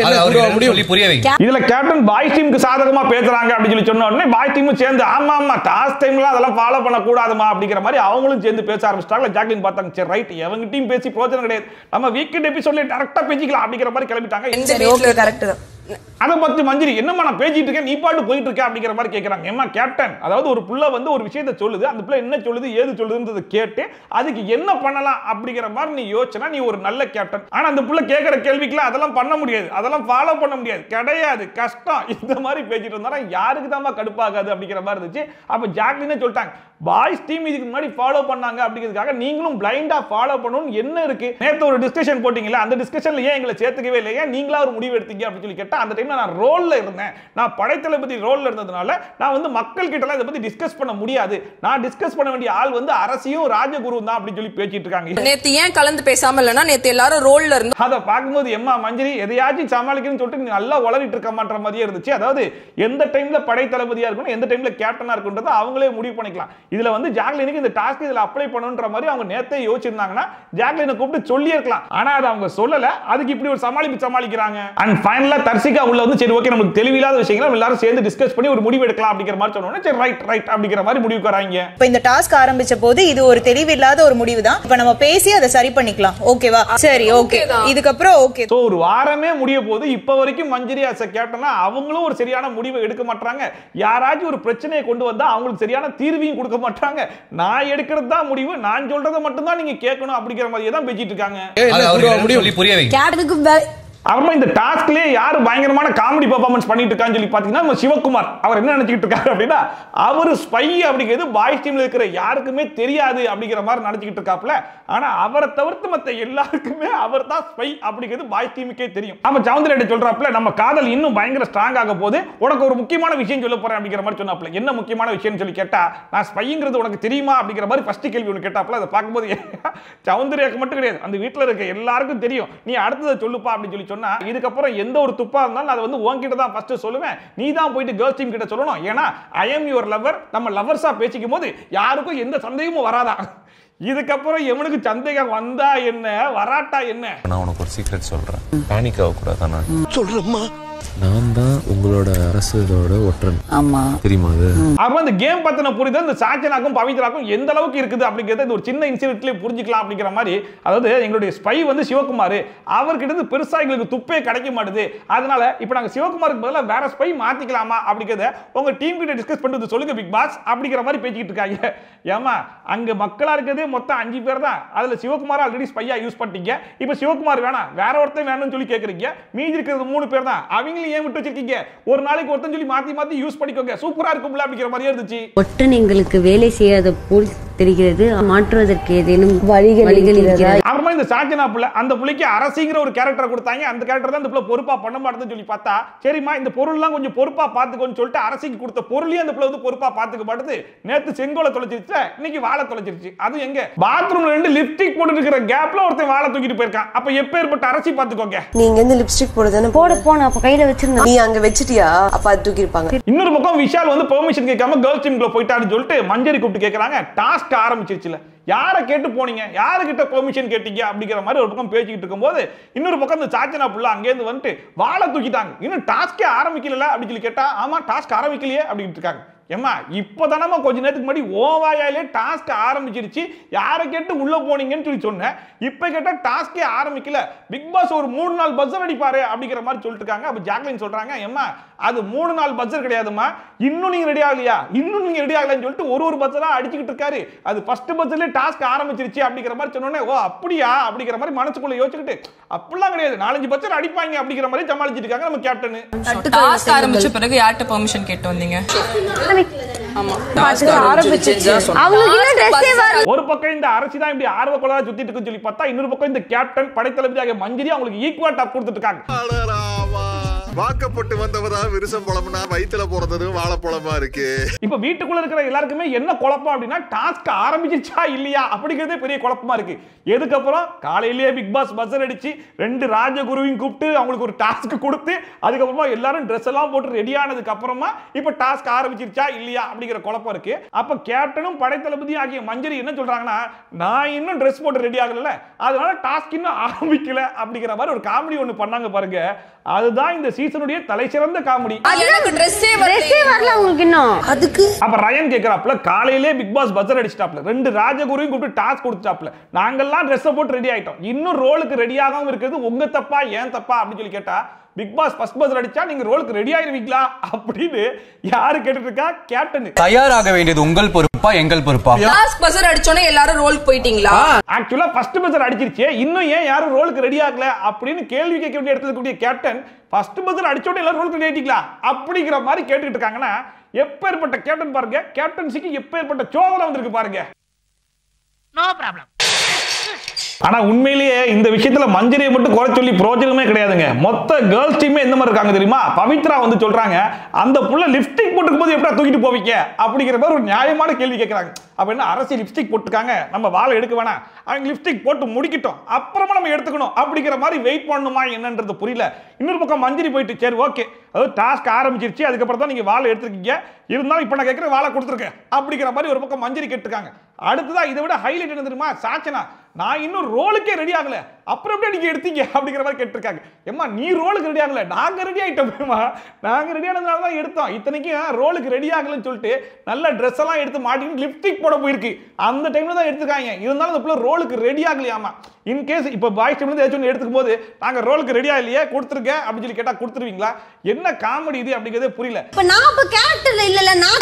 Speaker 13: சொல்லி புரிய வைங்க
Speaker 7: இதுல கேப்டன் பாய் டீமுக்கு சாதகமா பேசுறாங்க அப்படின்னு சொல்லி சொன்ன உடனே பாய் டீமும் சேர்ந்து ஆமா ஆமா டாஸ்க் டைம்ல அதெல்லாம் ஃபாலோ பண்ண கூடாதுமா அப்படிங்கிற மாதிரி அவங்களும் சேர்ந்து பேச ஆரம்பிச்சிட்டாங்க ஜாக்லின் பார்த்தாங்க சரி ரைட் எவங்க டீம் பேசி பிரோஜனம் கிடையாது நம்ம வீக்கெண்ட் எபிசோட்ல டேரக்டா பேசிக்கலாம் அப்படிங்கிற மாதிரி கிளம்பிட்டாங்க
Speaker 5: சரி ஓகே கரெக்ட் தான்
Speaker 7: அதை பத்தி மஞ்சரி என்னம்மா நான் பேசிட்டு இருக்கேன் நீ பாட்டு போயிட்டு இருக்க அப்படிங்கிற மாதிரி கேட்கறாங்க ஏமா கேப்டன் அதாவது ஒரு புள்ள வந்து ஒரு விஷயத்த சொல்லுது அந்த புள்ள என்ன சொல்லுது ஏது சொல்லுதுன்றதை கேட்டு அதுக்கு என்ன பண்ணலாம் அப்படிங்கிற மாதிரி நீ யோசனை நீ ஒரு நல்ல கேப்டன் ஆனா அந்த புள்ள கேட்கிற கேள்விக்குலாம் அதெல்லாம் பண்ண முடியாது அதெல்லாம் ஃபாலோ பண்ண முடியாது கிடையாது கஷ்டம் இந்த மாதிரி பேசிட்டு இருந்தா யாருக்கு தான் கடுப்பாகாது அப்படிங்கிற மாதிரி இருந்துச்சு அப்ப ஜாக்லினே சொல்லிட்டாங்க பாய்ஸ் டீம் இதுக்கு முன்னாடி ஃபாலோ பண்ணாங்க அப்படிங்கிறதுக்காக நீங்களும் பிளைண்டா ஃபாலோ பண்ணணும் என்ன இருக்கு நேத்து ஒரு டிஸ்கஷன் போட்டீங்களா அந்த டிஸ்கஷன்ல ஏன் எங்களை சேர்த்துக்கவே இல்லை ஏன் நீங்களா ஒரு முடிவு எடுத்தீங்க அப்படின்னு சொல்லி கேட்டா அந்த டைம்ல நான் ரோல்ல இருந்தேன் நான் படைத்தளபதி ரோல்ல இருந்ததுனால நான் வந்து மக்கள் கிட்ட எல்லாம் இதை பத்தி டிஸ்கஸ் பண்ண முடியாது நான் டிஸ்கஸ் பண்ண வேண்டிய ஆள் வந்து அரசியும் ராஜகுரு தான் அப்படின்னு சொல்லி பேசிட்டு இருக்காங்க
Speaker 5: நேத்து ஏன் கலந்து பேசாம இல்லைன்னா நேத்து எல்லாரும் ரோல்ல இருந்து
Speaker 7: அதை பார்க்கும்போது எம்மா மஞ்சரி எதையாச்சும் சமாளிக்கணும்னு சொல்லிட்டு நீ நல்லா உளறிட்டு இருக்க மாட்ட மாதிரியே இருந்துச்சு அதாவது எந்த டைம்ல படை தளபதியா இருக்கணும் எந்த டைம்ல கேப்டனா இருக்குன்றதை அவங்களே முடிவு பண்ணிக்கலாம் இதுல வந்து ஜாக்லினுக்கு இந்த டாஸ்க் இதுல அப்ளை பண்ணணுன்ற மாதிரி அவங்க நேத்தே யோசிச்சிருந்தாங்கன்னா ஜாக்லினை கூப்பிட்டு சொல்லி இருக்கலாம் ஆனா அதை அவங்க சொல்லல அதுக்கு இப்படி ஒரு சமாளிப்பு சமாளிக்கிறாங்க அண்ட் ஃபைனலா தர்சிகா உள்ள வந்து சரி ஓகே நமக்கு தெளிவில்லாத விஷயங்களை நம்ம எல்லாரும் சேர்ந்து டிஸ்கஸ் பண்ணி ஒரு முடிவு எடுக்கலாம் அப்படிங்கிற மாதிரி சொன்னோன்னே சரி ரைட் ரைட் அப்படிங்கிற மாதிரி முடிவுக்கு வராங்க
Speaker 14: இப்ப இந்த டாஸ்க் ஆரம்பிச்ச போது இது ஒரு தெளிவில்லாத ஒரு முடிவு தான் இப்ப நம்ம பேசி அதை சரி பண்ணிக்கலாம் ஓகேவா சரி ஓகே இதுக்கப்புறம் ஓகே
Speaker 7: சோ ஒரு வாரமே முடிய போது இப்ப வரைக்கும் மஞ்சரி அஸ் கேப்டனா அவங்களும் ஒரு சரியான முடிவை எடுக்க மாட்டாங்க யாராச்சும் ஒரு பிரச்சனையை கொண்டு வந்தா அவங்களுக்கு சரியான தீர்வையும் கொடுக்க மாட்டாங்க நான் எடுக்கிறது தான் முடிவு நான் சொல்றதை மட்டும் தான் நீங்க கேட்கணும் அப்படிங்கிற மாதிரியே தான் பேசிட்டு இருக்காங்க
Speaker 13: அது அவருக்கு என்னன்னு சொல்லி புரிய வைங்க
Speaker 2: கேப்டனுக்கு
Speaker 7: அப்புறமா இந்த டாஸ்க்லயே யாரு பயங்கரமான காமெடி பெர்ஃபார்மன்ஸ் பண்ணிட்டு இருக்கான்னு சொல்லி பாத்தீங்கன்னா நம்ம சிவகுமார் அவர் என்ன நினைச்சிட்டு இருக்காரு அப்படின்னா அவர் ஸ்பை அப்படிங்கிறது பாய்ஸ் டீம்ல இருக்கிற யாருக்குமே தெரியாது அப்படிங்கிற மாதிரி நினைச்சிட்டு இருக்காப்ல ஆனா அவரை தவிர்த்து மத்த எல்லாருக்குமே அவர் தான் ஸ்பை அப்படிங்கிறது பாய்ஸ் டீமுக்கே தெரியும் அப்ப சவுந்தரேட்ட சொல்றாப்ல நம்ம காதல் இன்னும் பயங்கர ஸ்ட்ராங் ஆக போது உனக்கு ஒரு முக்கியமான விஷயம் சொல்ல போறேன் அப்படிங்கிற மாதிரி சொன்னாப்ல என்ன முக்கியமான விஷயம்னு சொல்லி கேட்டா நான் ஸ்பைங்கிறது உனக்கு தெரியுமா அப்படிங்கிற மாதிரி ஃபர்ஸ்ட் கேள்வி ஒன்று கேட்டாப்ல அதை பார்க்கும்போது சவுந்தரியாக்கு மட்டும் கிடையாது அந்த வீட்டில் இருக்க எல்லாருக்கும் தெரியும் நீ அடுத்ததை சொல்லுப்பா அப்படின்னு சொல்லி சொன்னா இதுக்கப்புறம் எந்த ஒரு துப்பா இருந்தாலும் அதை வந்து உன்கிட்ட தான் ஃபர்ஸ்ட் சொல்லுவேன் நீ தான் போயிட்டு கேர்ள்ஸ் டீம் கிட்ட சொல்லணும் ஏன்னா ஐ எம் யுவர் லவர் நம்ம லவர்ஸா பேசிக்கும் போது யாருக்கும் எந்த சந்தேகமும் வராதா இதுக்கப்புறம் எவனுக்கு சந்தேகம் வந்தா என்ன வராட்டா என்ன
Speaker 15: நான் உனக்கு ஒரு சீக்ரெட் சொல்றேன் பேனிக் ஆகக்கூடாது நான்
Speaker 8: சொல்றேம்மா
Speaker 11: நான் தான் உங்களோட அரசோட ஒற்றன்
Speaker 10: ஆமா
Speaker 11: தெரியுமா அது
Speaker 7: அப்ப இந்த கேம் பத்தின புரிதல் இந்த சாச்சனாக்கும் பவித்ராக்கும் எந்த அளவுக்கு இருக்குது அப்படிங்கறத இந்த ஒரு சின்ன இன்சிடென்ட்லயே புரிஞ்சுக்கலாம் அப்படிங்கிற மாதிரி அதாவது எங்களுடைய ஸ்பை வந்து சிவகுமார் அவர்கிட்ட இருந்து பெருசா எங்களுக்கு துப்பே கிடைக்க மாட்டுது அதனால இப்ப நாங்க சிவகுமாருக்கு பதிலா வேற ஸ்பை மாத்திக்கலாமா அப்படிங்கறத உங்க டீம் கிட்ட டிஸ்கஸ் பண்ணிட்டு சொல்லுங்க பிக் பாஸ் அப்படிங்கிற மாதிரி பேசிக்கிட்டு இருக்காங்க ஏமா அங்க மக்களா இருக்கிறதே மொத்தம் அஞ்சு பேர் தான் அதுல சிவகுமார் ஆல்ரெடி ஸ்பையா யூஸ் பண்ணிட்டீங்க இப்ப சிவகுமார் வேணாம் வேற ஒருத்தன் வேணும்னு சொல்லி கேக்குறீங்க மீதி இருக்கிறது மூணு பேர் தான் அவங்களும் ஏன் விட்டு வச்சிருக்கீங்க ஒரு நாளைக்கு ஒருத்தன் சொல்லி மாத்தி மாத்தி யூஸ் பண்ணிக்கோங்க சூப்பரா இருக்கும்ல அப்படிங்கிற மாதிரியே இருந்துச்சு
Speaker 4: ஒற்றன் எங்களுக்கு வேலை செய்யாத போல் தெரிகிறது மாற்றுவதற்கு ஏதேனும் வழிகள் இருக்கிறதா
Speaker 7: அப்புறமா இந்த சாஜனா புள்ள அந்த புள்ளைக்கு அரசிங்கிற ஒரு கேரக்டர் கொடுத்தாங்க அந்த கேரக்டர் தான் இந்த புள்ள பொறுப்பா பண்ண மாட்டேன்னு சொல்லி பார்த்தா சரிம்மா இந்த பொருள்லாம் கொஞ்சம் பொறுப்பா பாத்துக்கோன்னு சொல்லிட்டு அரசிக்கு கொடுத்த பொருளையும் அந்த புள்ள வந்து பொறுப்பா பாத்துக்க மாட்டுது நேத்து செங்கோலை தொலைச்சிருச்சு இன்னைக்கு வாழை தொலைச்சிருச்சு அது எங்க பாத்ரூம்ல ரெண்டு லிப்ஸ்டிக் போட்டு இருக்கிற கேப்ல ஒருத்தன் வாழை தூக்கிட்டு போயிருக்கான் அப்ப எப்பேற்பட்ட அரசி பாத்துக்கோங்க
Speaker 12: நீங்க இருந்து லிப்ஸ்டிக் போடுதானே
Speaker 4: போட போன அப்ப கையில வச்சிருந்தேன்
Speaker 12: நீ அங்க வச்சிட்டியா அப்ப அது தூக்கி இருப்பாங்க
Speaker 7: இன்னொரு பக்கம் விஷால் வந்து பெர்மிஷன் கேட்காம கேர்ள்ஸ் டீம்ல போயிட்டாருன்னு சொல்லிட்டு மஞ்சரி கூப்பிட்டு கேக்குறாங்க டாஸ்க் ஆரம்பிச்சிருச்சுல யாரை கேட்டு போனீங்க யாருக்கிட்ட பெர்மிஷன் கேட்டீங்க அப்படிங்கிற மாதிரி ஒரு பக்கம் பேசிக்கிட்டு இருக்கும்போது இன்னொரு பக்கம் இந்த சாச்சனா புள்ள அங்கேருந்து வந்துட்டு வாழை தூக்கிட்டாங்க இன்னும் டாஸ்கே ஆரம்பிக்கல அப்படின்னு சொல்லி கேட்டா ஆமா டாஸ்க் ஆரம்பிக்கலையே அப்படின்ட்டு இருக்காங்க ஏமா இப்போதானமா கொஞ்ச நேரத்துக்கு முன்னாடி ஓவாயாலே டாஸ்க் ஆரம்பிச்சிருச்சு யாரை கேட்டு உள்ள போனீங்கன்னு சொல்லி சொன்னேன் இப்போ கேட்டா டாஸ்கே ஆரம்பிக்கல பிக் பாஸ் ஒரு மூணு நாள் பஸ்ஸர் அடிப்பாரு அப்படிங்கிற மாதிரி சொல்லிட்டு இருக்காங்க அப்ப ஜாக்லின் சொல்றாங்க ஏமா அது மூணு நாள் பஸ்ஸர் கிடையாதுமா இன்னும் நீங்க ரெடி ஆகலையா இன்னும் நீங்க ரெடி ஆகலன்னு சொல்லிட்டு ஒரு ஒரு பஸ்ஸரா அடிச்சுக்கிட்டு இருக்காரு அது ஃபர்ஸ்ட் பஸ்ஸர்ல டாஸ்க் ஆரம்பிச்சிருச்சு அப்படிங்கிற மாதிரி சொன்னோன்னே ஓ அப்படியா அப்படிங்கிற மாதிரி மனசுக்குள்ள யோசிச்சுக்கிட்டு அப்படிலாம் கிடையாது நாலஞ்சு பஸ்ஸர் அடிப்பாங்க அப்படிங்கிற மாதிரி சமாளிச்சிட்டு இருக்காங்க நம்ம கேப்டன்
Speaker 5: டாஸ்க் ஆரம்பிச்ச பிறகு யார்கிட்ட பெர்மிஷன் கேட்டு வந்தீங்க ஆமா
Speaker 2: அவங்களுக்கு இன்னும் ட்ரெஸ்ஸே வரல
Speaker 7: ஒரு பக்கம் இந்த அரசி தான் இப்படி ஆர்வ கொள்ளா சுத்திட்டு இருக்குன்னு சொல்லி பார்த்தா இன்னொரு பக்கம் இந்த கேப்டன் படைத்தளபதியாக மஞ்சரி அவங்களுக்கு ஈக்குவல் டாப் கொடுத்துட்டு இருக்காங்க
Speaker 8: வாக்கப்பட்டு வந்தவதா விருசம் பழம்னா வயித்துல போறது வாழைப்பழமா இருக்கு
Speaker 7: இப்ப வீட்டுக்குள்ள இருக்கிற எல்லாருக்குமே என்ன குழப்பம் அப்படின்னா டாஸ்க் ஆரம்பிச்சிருச்சா இல்லையா அப்படிங்கிறதே பெரிய குழப்பமா இருக்கு எதுக்கப்புறம் காலையிலேயே பிக் பாஸ் பஸ்ஸர் அடிச்சு ரெண்டு ராஜகுருவையும் கூப்பிட்டு அவங்களுக்கு ஒரு டாஸ்க் கொடுத்து அதுக்கப்புறமா எல்லாரும் ட்ரெஸ் எல்லாம் போட்டு ரெடி ஆனதுக்கு அப்புறமா இப்ப டாஸ்க் ஆரம்பிச்சிருச்சா இல்லையா அப்படிங்கிற குழப்பம் இருக்கு அப்ப கேப்டனும் படைத்தளபதி ஆகிய மஞ்சரி என்ன சொல்றாங்கன்னா நான் இன்னும் ட்ரெஸ் போட்டு ரெடி ஆகல அதனால டாஸ்க் இன்னும் ஆரம்பிக்கல அப்படிங்கிற மாதிரி ஒரு காமெடி ஒன்று பண்ணாங்க பாருங்க அதுதான் இந்த சீசன் சீசனுடைய தலை சிறந்த காமெடி
Speaker 5: எனக்கு ட்ரெஸ்ஸே
Speaker 12: ட்ரெஸ்ஸே வரல உங்களுக்கு இன்னும்
Speaker 10: அதுக்கு
Speaker 7: அப்ப ரயன் கேக்குறாப்ல காலையிலே பிக் பாஸ் பஜர் அடிச்சிட்டாப்ல ரெண்டு ராஜகுருவையும் கூப்பிட்டு டாஸ்க் கொடுத்துட்டாப்ல நாங்கெல்லாம் ட்ரெஸ் போட்டு ரெடி ஆயிட்டோம் இன்னும் ரோலுக்கு ரெடி ஆகாம இருக்கிறது உங்க தப்பா ஏன் தப்பா அப்படின்னு சொல்லி கேட்டா பிக் பாஸ் ஃபர்ஸ்ட் பஜர் அடிச்சா நீங்க ரோலுக்கு ரெடி ஆயிருவீங்களா அப்படின்னு யாரு கேட்டுட்டு இருக்கா கேப்டன்
Speaker 9: தயாராக வேண்டியது உங்கள் பொறுப்பா எங்கள் பொறுப்பா
Speaker 5: லாஸ்ட் பசர் அடிச்சோனே எல்லாரும் ரோல் போயிட்டீங்களா
Speaker 7: ஆக்சுவலா ஃபர்ஸ்ட் பஜர் அடிச்சிருச்சு இன்னும் ஏன் யாரும் ரோலுக்கு ரெடி ஆகல அப்படின்னு கேள்வி கேட்க வேண்டிய இடத்துல இருக்கக்கூடிய கேப்டன் ஃபர்ஸ்ட் பஜர் அடிச்சோட எல்லாரும் ரோலுக்கு ரெடி ஆயிட்டீங்களா அப்படிங்கிற மாதிரி கேட்டுக்கிட்டு இருக்காங்கன்னா எப்பேற்பட்ட கேப்டன் பாருங்க கேப்டன்சிக்கு எப்பேற்பட்ட சோதனை வந்திருக்கு பாருங்க
Speaker 16: நோ ப்ராப்ளம்
Speaker 7: ஆனா உண்மையிலேயே இந்த விஷயத்துல மஞ்சரியை மட்டும் குறை சொல்லி பிரோஜனமே கிடையாதுங்க மொத்த கேர்ள்ஸ் டீமே எந்த மாதிரி இருக்காங்க தெரியுமா பவித்ரா வந்து சொல்றாங்க அந்த புள்ள லிப்ஸ்டிக் போட்டுக்கும் போது எப்படா தூக்கிட்டு போவீங்க அப்படிங்கிற மாதிரி ஒரு நியாயமான கேள்வி கேட்கறாங்க அப்ப என்ன அரசு லிப்ஸ்டிக் போட்டுருக்காங்க நம்ம வாழை எடுக்க வேணாம் அவங்க லிப்ஸ்டிக் போட்டு முடிக்கட்டும் அப்புறமா நம்ம எடுத்துக்கணும் அப்படிங்கிற மாதிரி வெயிட் பண்ணணுமா என்னன்றது புரியல இன்னொரு பக்கம் மஞ்சரி போயிட்டு சரி ஓகே அதாவது டாஸ்க் ஆரம்பிச்சிருச்சு அதுக்கப்புறம் தான் நீங்க வாழை எடுத்திருக்கீங்க இருந்தாலும் இப்போ நான் கேட்குறேன் வாழை கொடுத்துருக்கேன் அப்படிங்கிற மாதிரி ஒரு பக்கம் மஞ்சரி கேட்டுருக்காங்க அடுத்ததா இதை விட ஹைலைட் என்ன தெரியுமா சாச்சனா நான் இன்னும் ரோலுக்கே ரெடி ஆகல அப்புறம் எப்படி நீங்க எடுத்தீங்க அப்படிங்கிற மாதிரி கேட்டிருக்காங்க ஏம்மா நீ ரோலுக்கு ரெடி ஆகல நாங்க ரெடி ஆயிட்டோம்மா நாங்க ரெடி ஆனதுனால தான் எடுத்தோம் இத்தனைக்கும் ரோலுக்கு ரெடி ஆகலன்னு சொல்லிட்டு நல்ல ட்ரெஸ் எல்லாம் எடுத்து மாட்டிட்டு லிப்ஸ்டிக் போட போயிருக்கு அந்த டைம்ல தான் எடுத்துக்காங்க இருந்தாலும் அந்த பிள்ளை ரோலுக்கு ரெடி ஆகலையாமா இன் கேஸ் இப்போ பாய்ஸ் டைம்ல ஏதாச்சும் ஒன்று எடுத்துக்கும் போது நாங்க ரோலுக்கு ரெடியா இல்லையே கொடுத்துருக்கேன் அப்படின்னு சொல்லி கேட்டா கொடுத்துருவீங்களா என்ன காமெடி இது அப்படிங்கிறதே புரியல
Speaker 2: இப்ப நான் இப்ப கேரக்டர்ல இல்லல நான்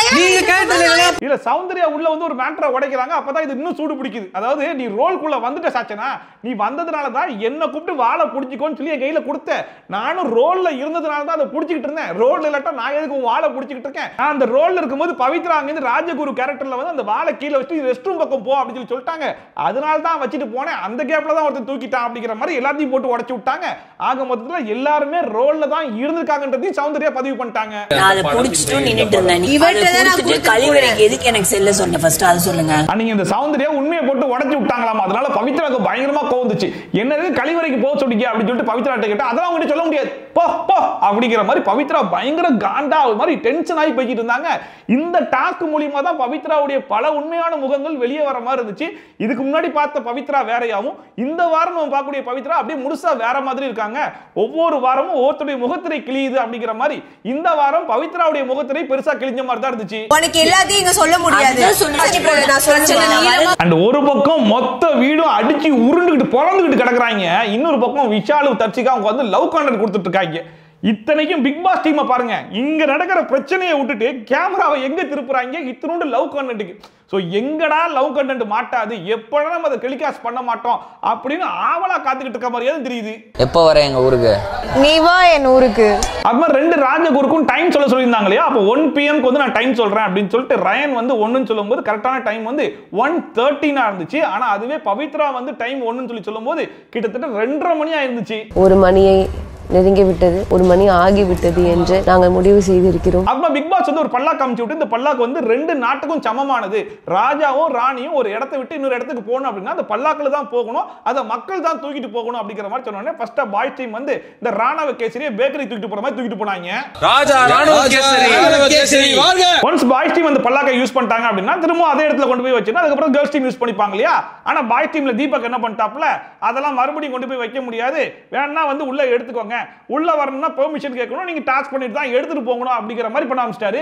Speaker 7: இல்ல சௌந்தர்யா உள்ள வந்து ஒரு மேட்டரை உடைக்கிறாங்க அப்பதான் இது இன்னும் சூடு பிடிக்குது அதாவது நீ ரோல்குள்ள வந்துட்ட சாச்சனா நீ வந்ததுனால தான் என்ன கூப்பிட்டு வாழை பிடிச்சிக்கோன்னு சொல்லி என் கையில கொடுத்த நானும் ரோல்ல இருந்ததுனால தான் அதை பிடிச்சிக்கிட்டு இருந்தேன் ரோல்ல இல்லாட்டா நான் எதுக்கு உன் வாழை பிடிச்சிக்கிட்டு இருக்கேன் நான் அந்த ரோல்ல இருக்கும்போது பவித்ரா அங்கிருந்து ராஜகுரு கேரக்டர்ல வந்து அந்த வாழை கீழே வச்சு ரெஸ்ட் ரூம் பக்கம் போ அப்படின்னு சொல்லி சொல்லிட்டாங்க அதனால தான் வச்சுட்டு போனேன் அந்த கேப்ல தான் ஒருத்தன் தூக்கிட்டான் அப்படிங்கிற மாதிரி எல்லாத்தையும் போட்டு உடைச்சு விட்டாங்க ஆக மொத்தத்துல எல்லாருமே ரோல்ல தான் இருந்திருக்காங்கன்றதையும் சௌந்தர்யா பதிவு பண்ணிட்டாங்க
Speaker 10: நான் அதை புடிச்சிட்டு நின்னுட்டு இருந்தேன் நீ
Speaker 2: இவர்ட்ட
Speaker 10: அதை
Speaker 2: தான் நான்
Speaker 10: புடிச்சிட்டு கழிவறைக்கு எதுக்கு எனக்கு செல்ல சொன்ன ஃபர்ஸ்ட் அதை சொல்லுங்க
Speaker 7: நீங்க இந்த சௌந்தர்யா உண்மையை போட்டு உடைச்சு விட்டாங்களாமா அதனால பவித்ராக்கு பயங்கரமா கோவந்துச்சு என்னது கழிவறைக்கு போக சொன்னீங்க அப்படின்னு சொல்லிட்டு பவித்ரா கேட்டா அதெல்லாம் அவங்ககிட்ட சொல்ல முடியாது போ போ அப்படிங்கிற மாதிரி பவித்ரா பயங்கர காண்டா ஒரு மாதிரி டென்ஷன் ஆகி போய்கிட்டு இருந்தாங்க இந்த டாஸ்க் மூலியமா தான் பவித்ராவுடைய பல உண்மையான முகங்கள் வெளியே வர மாதிரி இருந்துச்சு இதுக்கு முன்னாடி பார்த்த பவித்ரா வேறையாவும் இந்த வாரம் நம்ம பார்க்கக்கூடிய பவித்ரா அப்படியே முழுசா வேற மாதிரி இருக்காங்க ஒவ்வொரு வாரமும் ஒவ்வொருத்தருடைய முகத்திரை கிழியுது அப்படிங்கிற மாதிரி இந்த வாரம் பவித்ராவுடைய முகத்திரை பெருசா கிழிஞ்ச மாதிரி தான் இருந்துச்சு
Speaker 2: உனக்கு எல்லாத்தையும் இங்க சொல்ல முடியாது
Speaker 10: அதுதான் சொல்றேன்.
Speaker 2: நான் சொல்றேன்
Speaker 7: அண்ட் ஒரு பக்கம் மொத்த வீடும் அடிச்சு உருண்டுகிட்டு பிறந்துகிட்டு கிடக்குறாங்க இன்னொரு பக்கம் விஷாலு தர்ச்சிகா அவங்க வந்து லவ் கான்டென்ட் கொடுத்துட்டு இருக்காங்க இத்தனைக்கும் பிக் பாஸ் டீமை பாருங்க இங்க நடக்கிற பிரச்சனையை விட்டுட்டு கேமராவை எங்க திருப்புறாங்க இத்தனோண்டு லவ் கண்டென்ட்டுக்கு ஸோ எங்கடா லவ் கண்டென்ட் மாட்டாது எப்படா நம்ம அதை டெலிகாஸ்ட் பண்ண மாட்டோம் அப்படின்னு ஆவலா காத்துக்கிட்டு இருக்க மாதிரியே தெரியுது
Speaker 11: எப்போ வர எங்க ஊருக்கு
Speaker 14: நீ வா என் ஊருக்கு
Speaker 7: அது மாதிரி ரெண்டு ராஜகுருக்கும் டைம் சொல்ல சொல்லியிருந்தாங்க இல்லையா அப்போ ஒன் பிஎம்க்கு வந்து நான் டைம் சொல்றேன் அப்படின்னு சொல்லிட்டு ரயன் வந்து ஒன்றுன்னு சொல்லும்போது கரெக்டான டைம் வந்து ஒன் தேர்ட்டினா இருந்துச்சு ஆனா அதுவே பவித்ரா வந்து டைம் ஒன்றுன்னு சொல்லி சொல்லும்போது கிட்டத்தட்ட ரெண்டரை மணி ஆயிருந்துச்சு
Speaker 17: ஒரு மணியை நெருங்கி விட்டது ஒரு மணி ஆகிவிட்டது என்று நாங்கள் முடிவு செய்திருக்கிறோம்
Speaker 7: அப்புறம் பிக் பாஸ் வந்து ஒரு பல்லாக்கு அமுச்சு விட்டு இந்த பல்லாக்கு வந்து ரெண்டு நாட்டுக்கும் சமமானது ராஜாவும் ராணியும் ஒரு இடத்தை விட்டு இன்னொரு இடத்துக்கு போகணும் அப்படின்னா அந்த பல்லாக்குல தான் போகணும் அதை மக்கள் தான் தூக்கிட்டு போகணும் அப்படிங்கிற மாதிரி சொன்னோடனே ஃபர்ஸ்ட் பாய்ஸ் டீம் வந்து இந்த ராணவ கேசரியை பேக்கரி தூக்கிட்டு போற மாதிரி தூக்கிட்டு போனாங்க
Speaker 15: ராஜா ராணுவ கேசரி ராணுவ கேசரி
Speaker 7: ஒன்ஸ் பாய்ஸ் டீம் அந்த பல்லாக்கை யூஸ் பண்ணிட்டாங்க அப்படின்னா திரும்ப அதே இடத்துல கொண்டு போய் வச்சுன்னா அதுக்கப்புறம் கேர்ள்ஸ் டீம் யூஸ் பண்ணிப்பாங்க இல்லையா ஆனா பாய்ஸ் டீம்ல தீபக் என்ன பண்ணிட்டாப்ல அதெல்லாம் மறுபடியும் கொண்டு போய் வைக்க முடியாது வேணா வந்து உள்ள எடுத்துக்கோங்க உள்ள வரணும்னா பெர்மிஷன் கேட்கணும் நீங்க டாஸ்க் பண்ணிட்டு தான் எடுத்துட்டு போகணும் அப்படிங்கிற மாதிரி பண்ண ஆரம்பிச்சிட்டாரு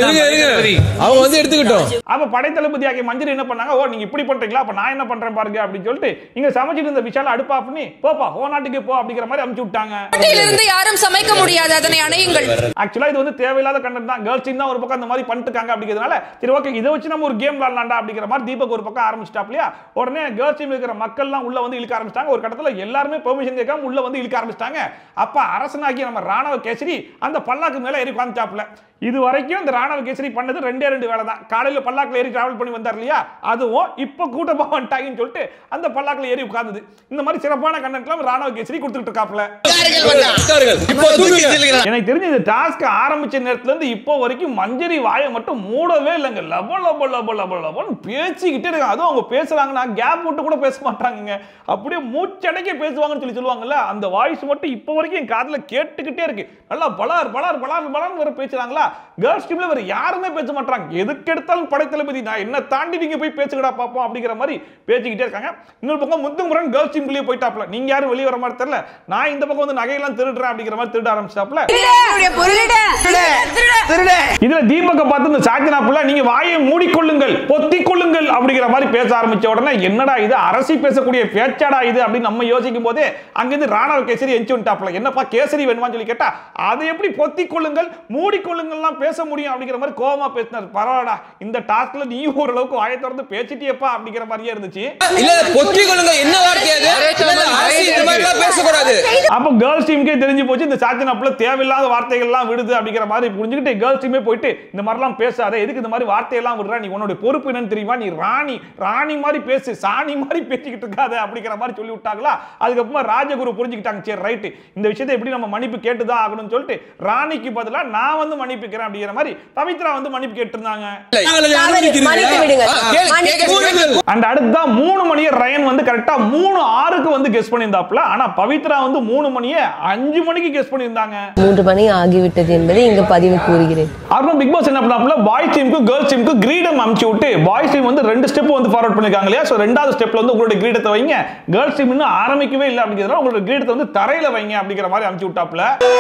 Speaker 18: அவங்க வந்து எடுத்துக்கிட்டோம்
Speaker 7: அப்ப படைத்தளபதி ஆகிய மஞ்சள் என்ன பண்ணாங்க ஓ நீங்க இப்படி பண்றீங்களா அப்ப நான் என்ன பண்றேன் பாருங்க அப்படின்னு சொல்லிட்டு இங்க சமைச்சிட்டு இருந்த விஷால அடுப்பா பண்ணி போப்பா ஓ நாட்டுக்கு போ அப்படிங்கிற மாதிரி அமுச்சு விட்டாங்க
Speaker 5: இருந்து யாரும் சமைக்க முடியாது அதனை அணையுங்கள்
Speaker 7: ஆக்சுவலா இது வந்து தேவையில்லாத கண்டென்ட் தான் கேர்ள்ஸ் டீம் தான் ஒரு பக்கம் அந்த மாதிரி பண்ணிட்டுருக்காங்க அப்படிங்கிறதுனால சரி ஓகே இதை வச்சு நம்ம ஒரு கேம் விளாடலாம்டா அப்படிங்கிற மாதிரி தீபக் ஒரு பக்கம் ஆரம்பிச்சிட்டாப்லையா உடனே கேர்ள்ஸ் டீம் இருக்கிற மக்கள்லாம் உள்ள வந்து இழுக்க ஆரம்பிச்சிட்டாங்க ஒரு கட்டத்துல எல்லாருமே பெர்மிஷன் கேட்காம உள்ள வந்து இழுக்க ஆரம்பிச்சிட்டாங்க அப்ப அரசனாகிய நம்ம ராணுவ கேசரி அந்த பல்லாக்கு மேல ஏறி உட்காந்துட்டாப்ல இது வரைக்கும் இந்த ராணுவ கேசரி பண்ணது ரெண்டே ரெண்டு வேலை தான் காலையில பல்லாக்குல ஏறி டிராவல் பண்ணி வந்தார் இல்லையா அதுவும் இப்ப கூட்டமா வந்துட்டாங்கன்னு சொல்லிட்டு அந்த பல்லாக்குல ஏறி உட்கார்ந்தது இந்த மாதிரி சிறப்பான கண்டென்ட்லாம் ராணுவ கேசரி கொடுத்துட்டு இருக்காப்ல எனக்கு தெரிஞ்சு இந்த டாஸ்க் ஆரம்பிச்ச நேரத்துல இருந்து இப்போ வரைக்கும் மஞ்சரி வாயை மட்டும் மூடவே இல்லைங்க லப லப லப லப லபன்னு பேசிக்கிட்டே இருக்காங்க அதுவும் அவங்க பேசுறாங்கன்னா கேப் விட்டு கூட பேச மாட்டாங்க அப்படியே மூச்சடைக்க பேசுவாங்கன்னு சொல்லி சொல்லுவாங்கல்ல அந்த வாய்ஸ் மட்டும் இப்போ வரைக்கும் என் காதுல கேட்டுக்கிட்டே இருக்கு நல்லா பலார் பலார் பலார் பலார் வேற பேசுறாங்களா கேர்ள்ஸ் டீம்ல வேற யாருமே பேச மாட்டாங்க எதுக்கு எடுத்தாலும் படைத்தளபதி நான் என்ன தாண்டி நீங்க போய் பேசுங்கடா பாப்போம் அப்படிங்கிற மாதிரி பேசிக்கிட்டே இருக்காங்க இன்னொரு பக்கம் முத்துமுரன் கேர்ள்ஸ் டீம்குள்ளேயே போயிட்டாப்ல நீங்க யாரும் வெளியே வர மாதிரி தெரியல நான் இந்த பக்கம் வந்து நகையெல்லாம் திருடுறேன் அப்படிங்கிற மாதிரி திருட ஆரம்பிச்சாப்ல இதுல தீபக்க பார்த்து இந்த சாஜனா புள்ள நீங்க வாயை மூடிக்கொள்ளுங்கள் பொத்திக் கொள்ளுங்கள் அப்படிங்கிற மாதிரி பேச ஆரம்பிச்ச உடனே என்னடா இது அரசி பேசக்கூடிய பேச்சாடா இது அப்படின்னு நம்ம யோசிக்கும் போதே அங்கிருந்து ராணவ கேசரி எஞ்சி வந்துட்டாப்ல என்னப்பா கேசரி வேணுமான்னு சொல்லி கேட்டா அதை எப்படி பொத்திக் கொள்ளுங்கள் மூடிக்கொள்ளுங்கள்லாம் பேச முடியும் அப்படிங்கிற மாதிரி கோவமா பேசினார் பரவாடா இந்த டாஸ்க்ல நீ ஓரளவுக்கு வாயை திறந்து பேசிட்டியப்பா அப்படிங்கிற மாதிரியே இருந்துச்சு
Speaker 18: இல்ல பொத்தி கொள்ளுங்க என்ன வார்த்தை அது இல்ல, இல்ல, அரசு இந்த மாதிரி எல்லாம் பேசக்கூடாது
Speaker 7: அப்ப கேர்ள்ஸ் டீமுக்கே தெரிஞ்சு போச்சு இந்த சாச்சன் அப்ல தேவையில்லாத வார்த்தைகள்லாம் விடுது அப்படிங்கிற மாதிரி புரிஞ்சுக்கிட்டு கேர்ள்ஸ் டீமே போயிட்டு இந்த மாதிரிலாம் பேசாத எதுக்கு இந்த மாதிரி வார்த்தையெல்லாம் விடுறா நீ உன்னோட பொறுப்பு என்னன்னு தெரியுமா நீ ராணி ராணி மாதிரி பேசு சாணி மாதிரி பேசிக்கிட்டு இருக்காத அப்படிங்கிற மாதிரி சொல்லி விட்டாங்களா அதுக்கப்புறமா ராஜகுரு புரிஞ்சுக்கிட்டாங்க சரி ரைட்டு இந்த விஷயத்தை எப்படி நம்ம மன்னிப்பு கேட்டுதான் ஆகணும்னு சொல்லிட்டு ராணிக்கு பதிலா நான் வந்து மன்னிப்புக்கிறேன் அப்படிங்கிற மாதிரி பவித்ரா வந்து மன்னிப்பு கேட்டிருந்தாங்க அண்ட் அடுத்ததான் மூணு மணியை ரயன் வந்து கரெக்டா மூணு ஆறுக்கு வந்து கெஸ் பண்ணியிருந்தாப்ல ஆனா பவித்ரா வந்து மூணு மணியை அஞ்சு மணிக்கு கெஸ் பண்ணியிருந்தாங்க
Speaker 17: மூன்று மணி ஆகிவிட்டது என்பதை இங்கு பதிவு கூறுகிறேன்
Speaker 7: அப்புறம் பிக் பாஸ் என்ன பண்ணாப்ல பாய்ஸ் டீமுக்கு கேர்ள்ஸ் டீமுக்கு கிரீடம் அமுச்சு விட்டு பாய்ஸ் டீம் வந்து ரெண்டு ஸ்டெப் வந்து ஃபார்வர்ட் பண்ணிருக்காங்க இல்லையா ஸோ ரெண்டாவது ஸ்டெப்ல வந்து உங்களுடைய கிரீடத்தை வைங்க கேர்ள்ஸ் டீம் இன்னும் ஆரம்பிக்கவே இல்லை அப்படிங்கிறதுனால உங்களோட கிரீடத்தை வந்து தரையில வைங்க அப்படிங்கிற மாதிரி அமுச்சு விட்டாப்ல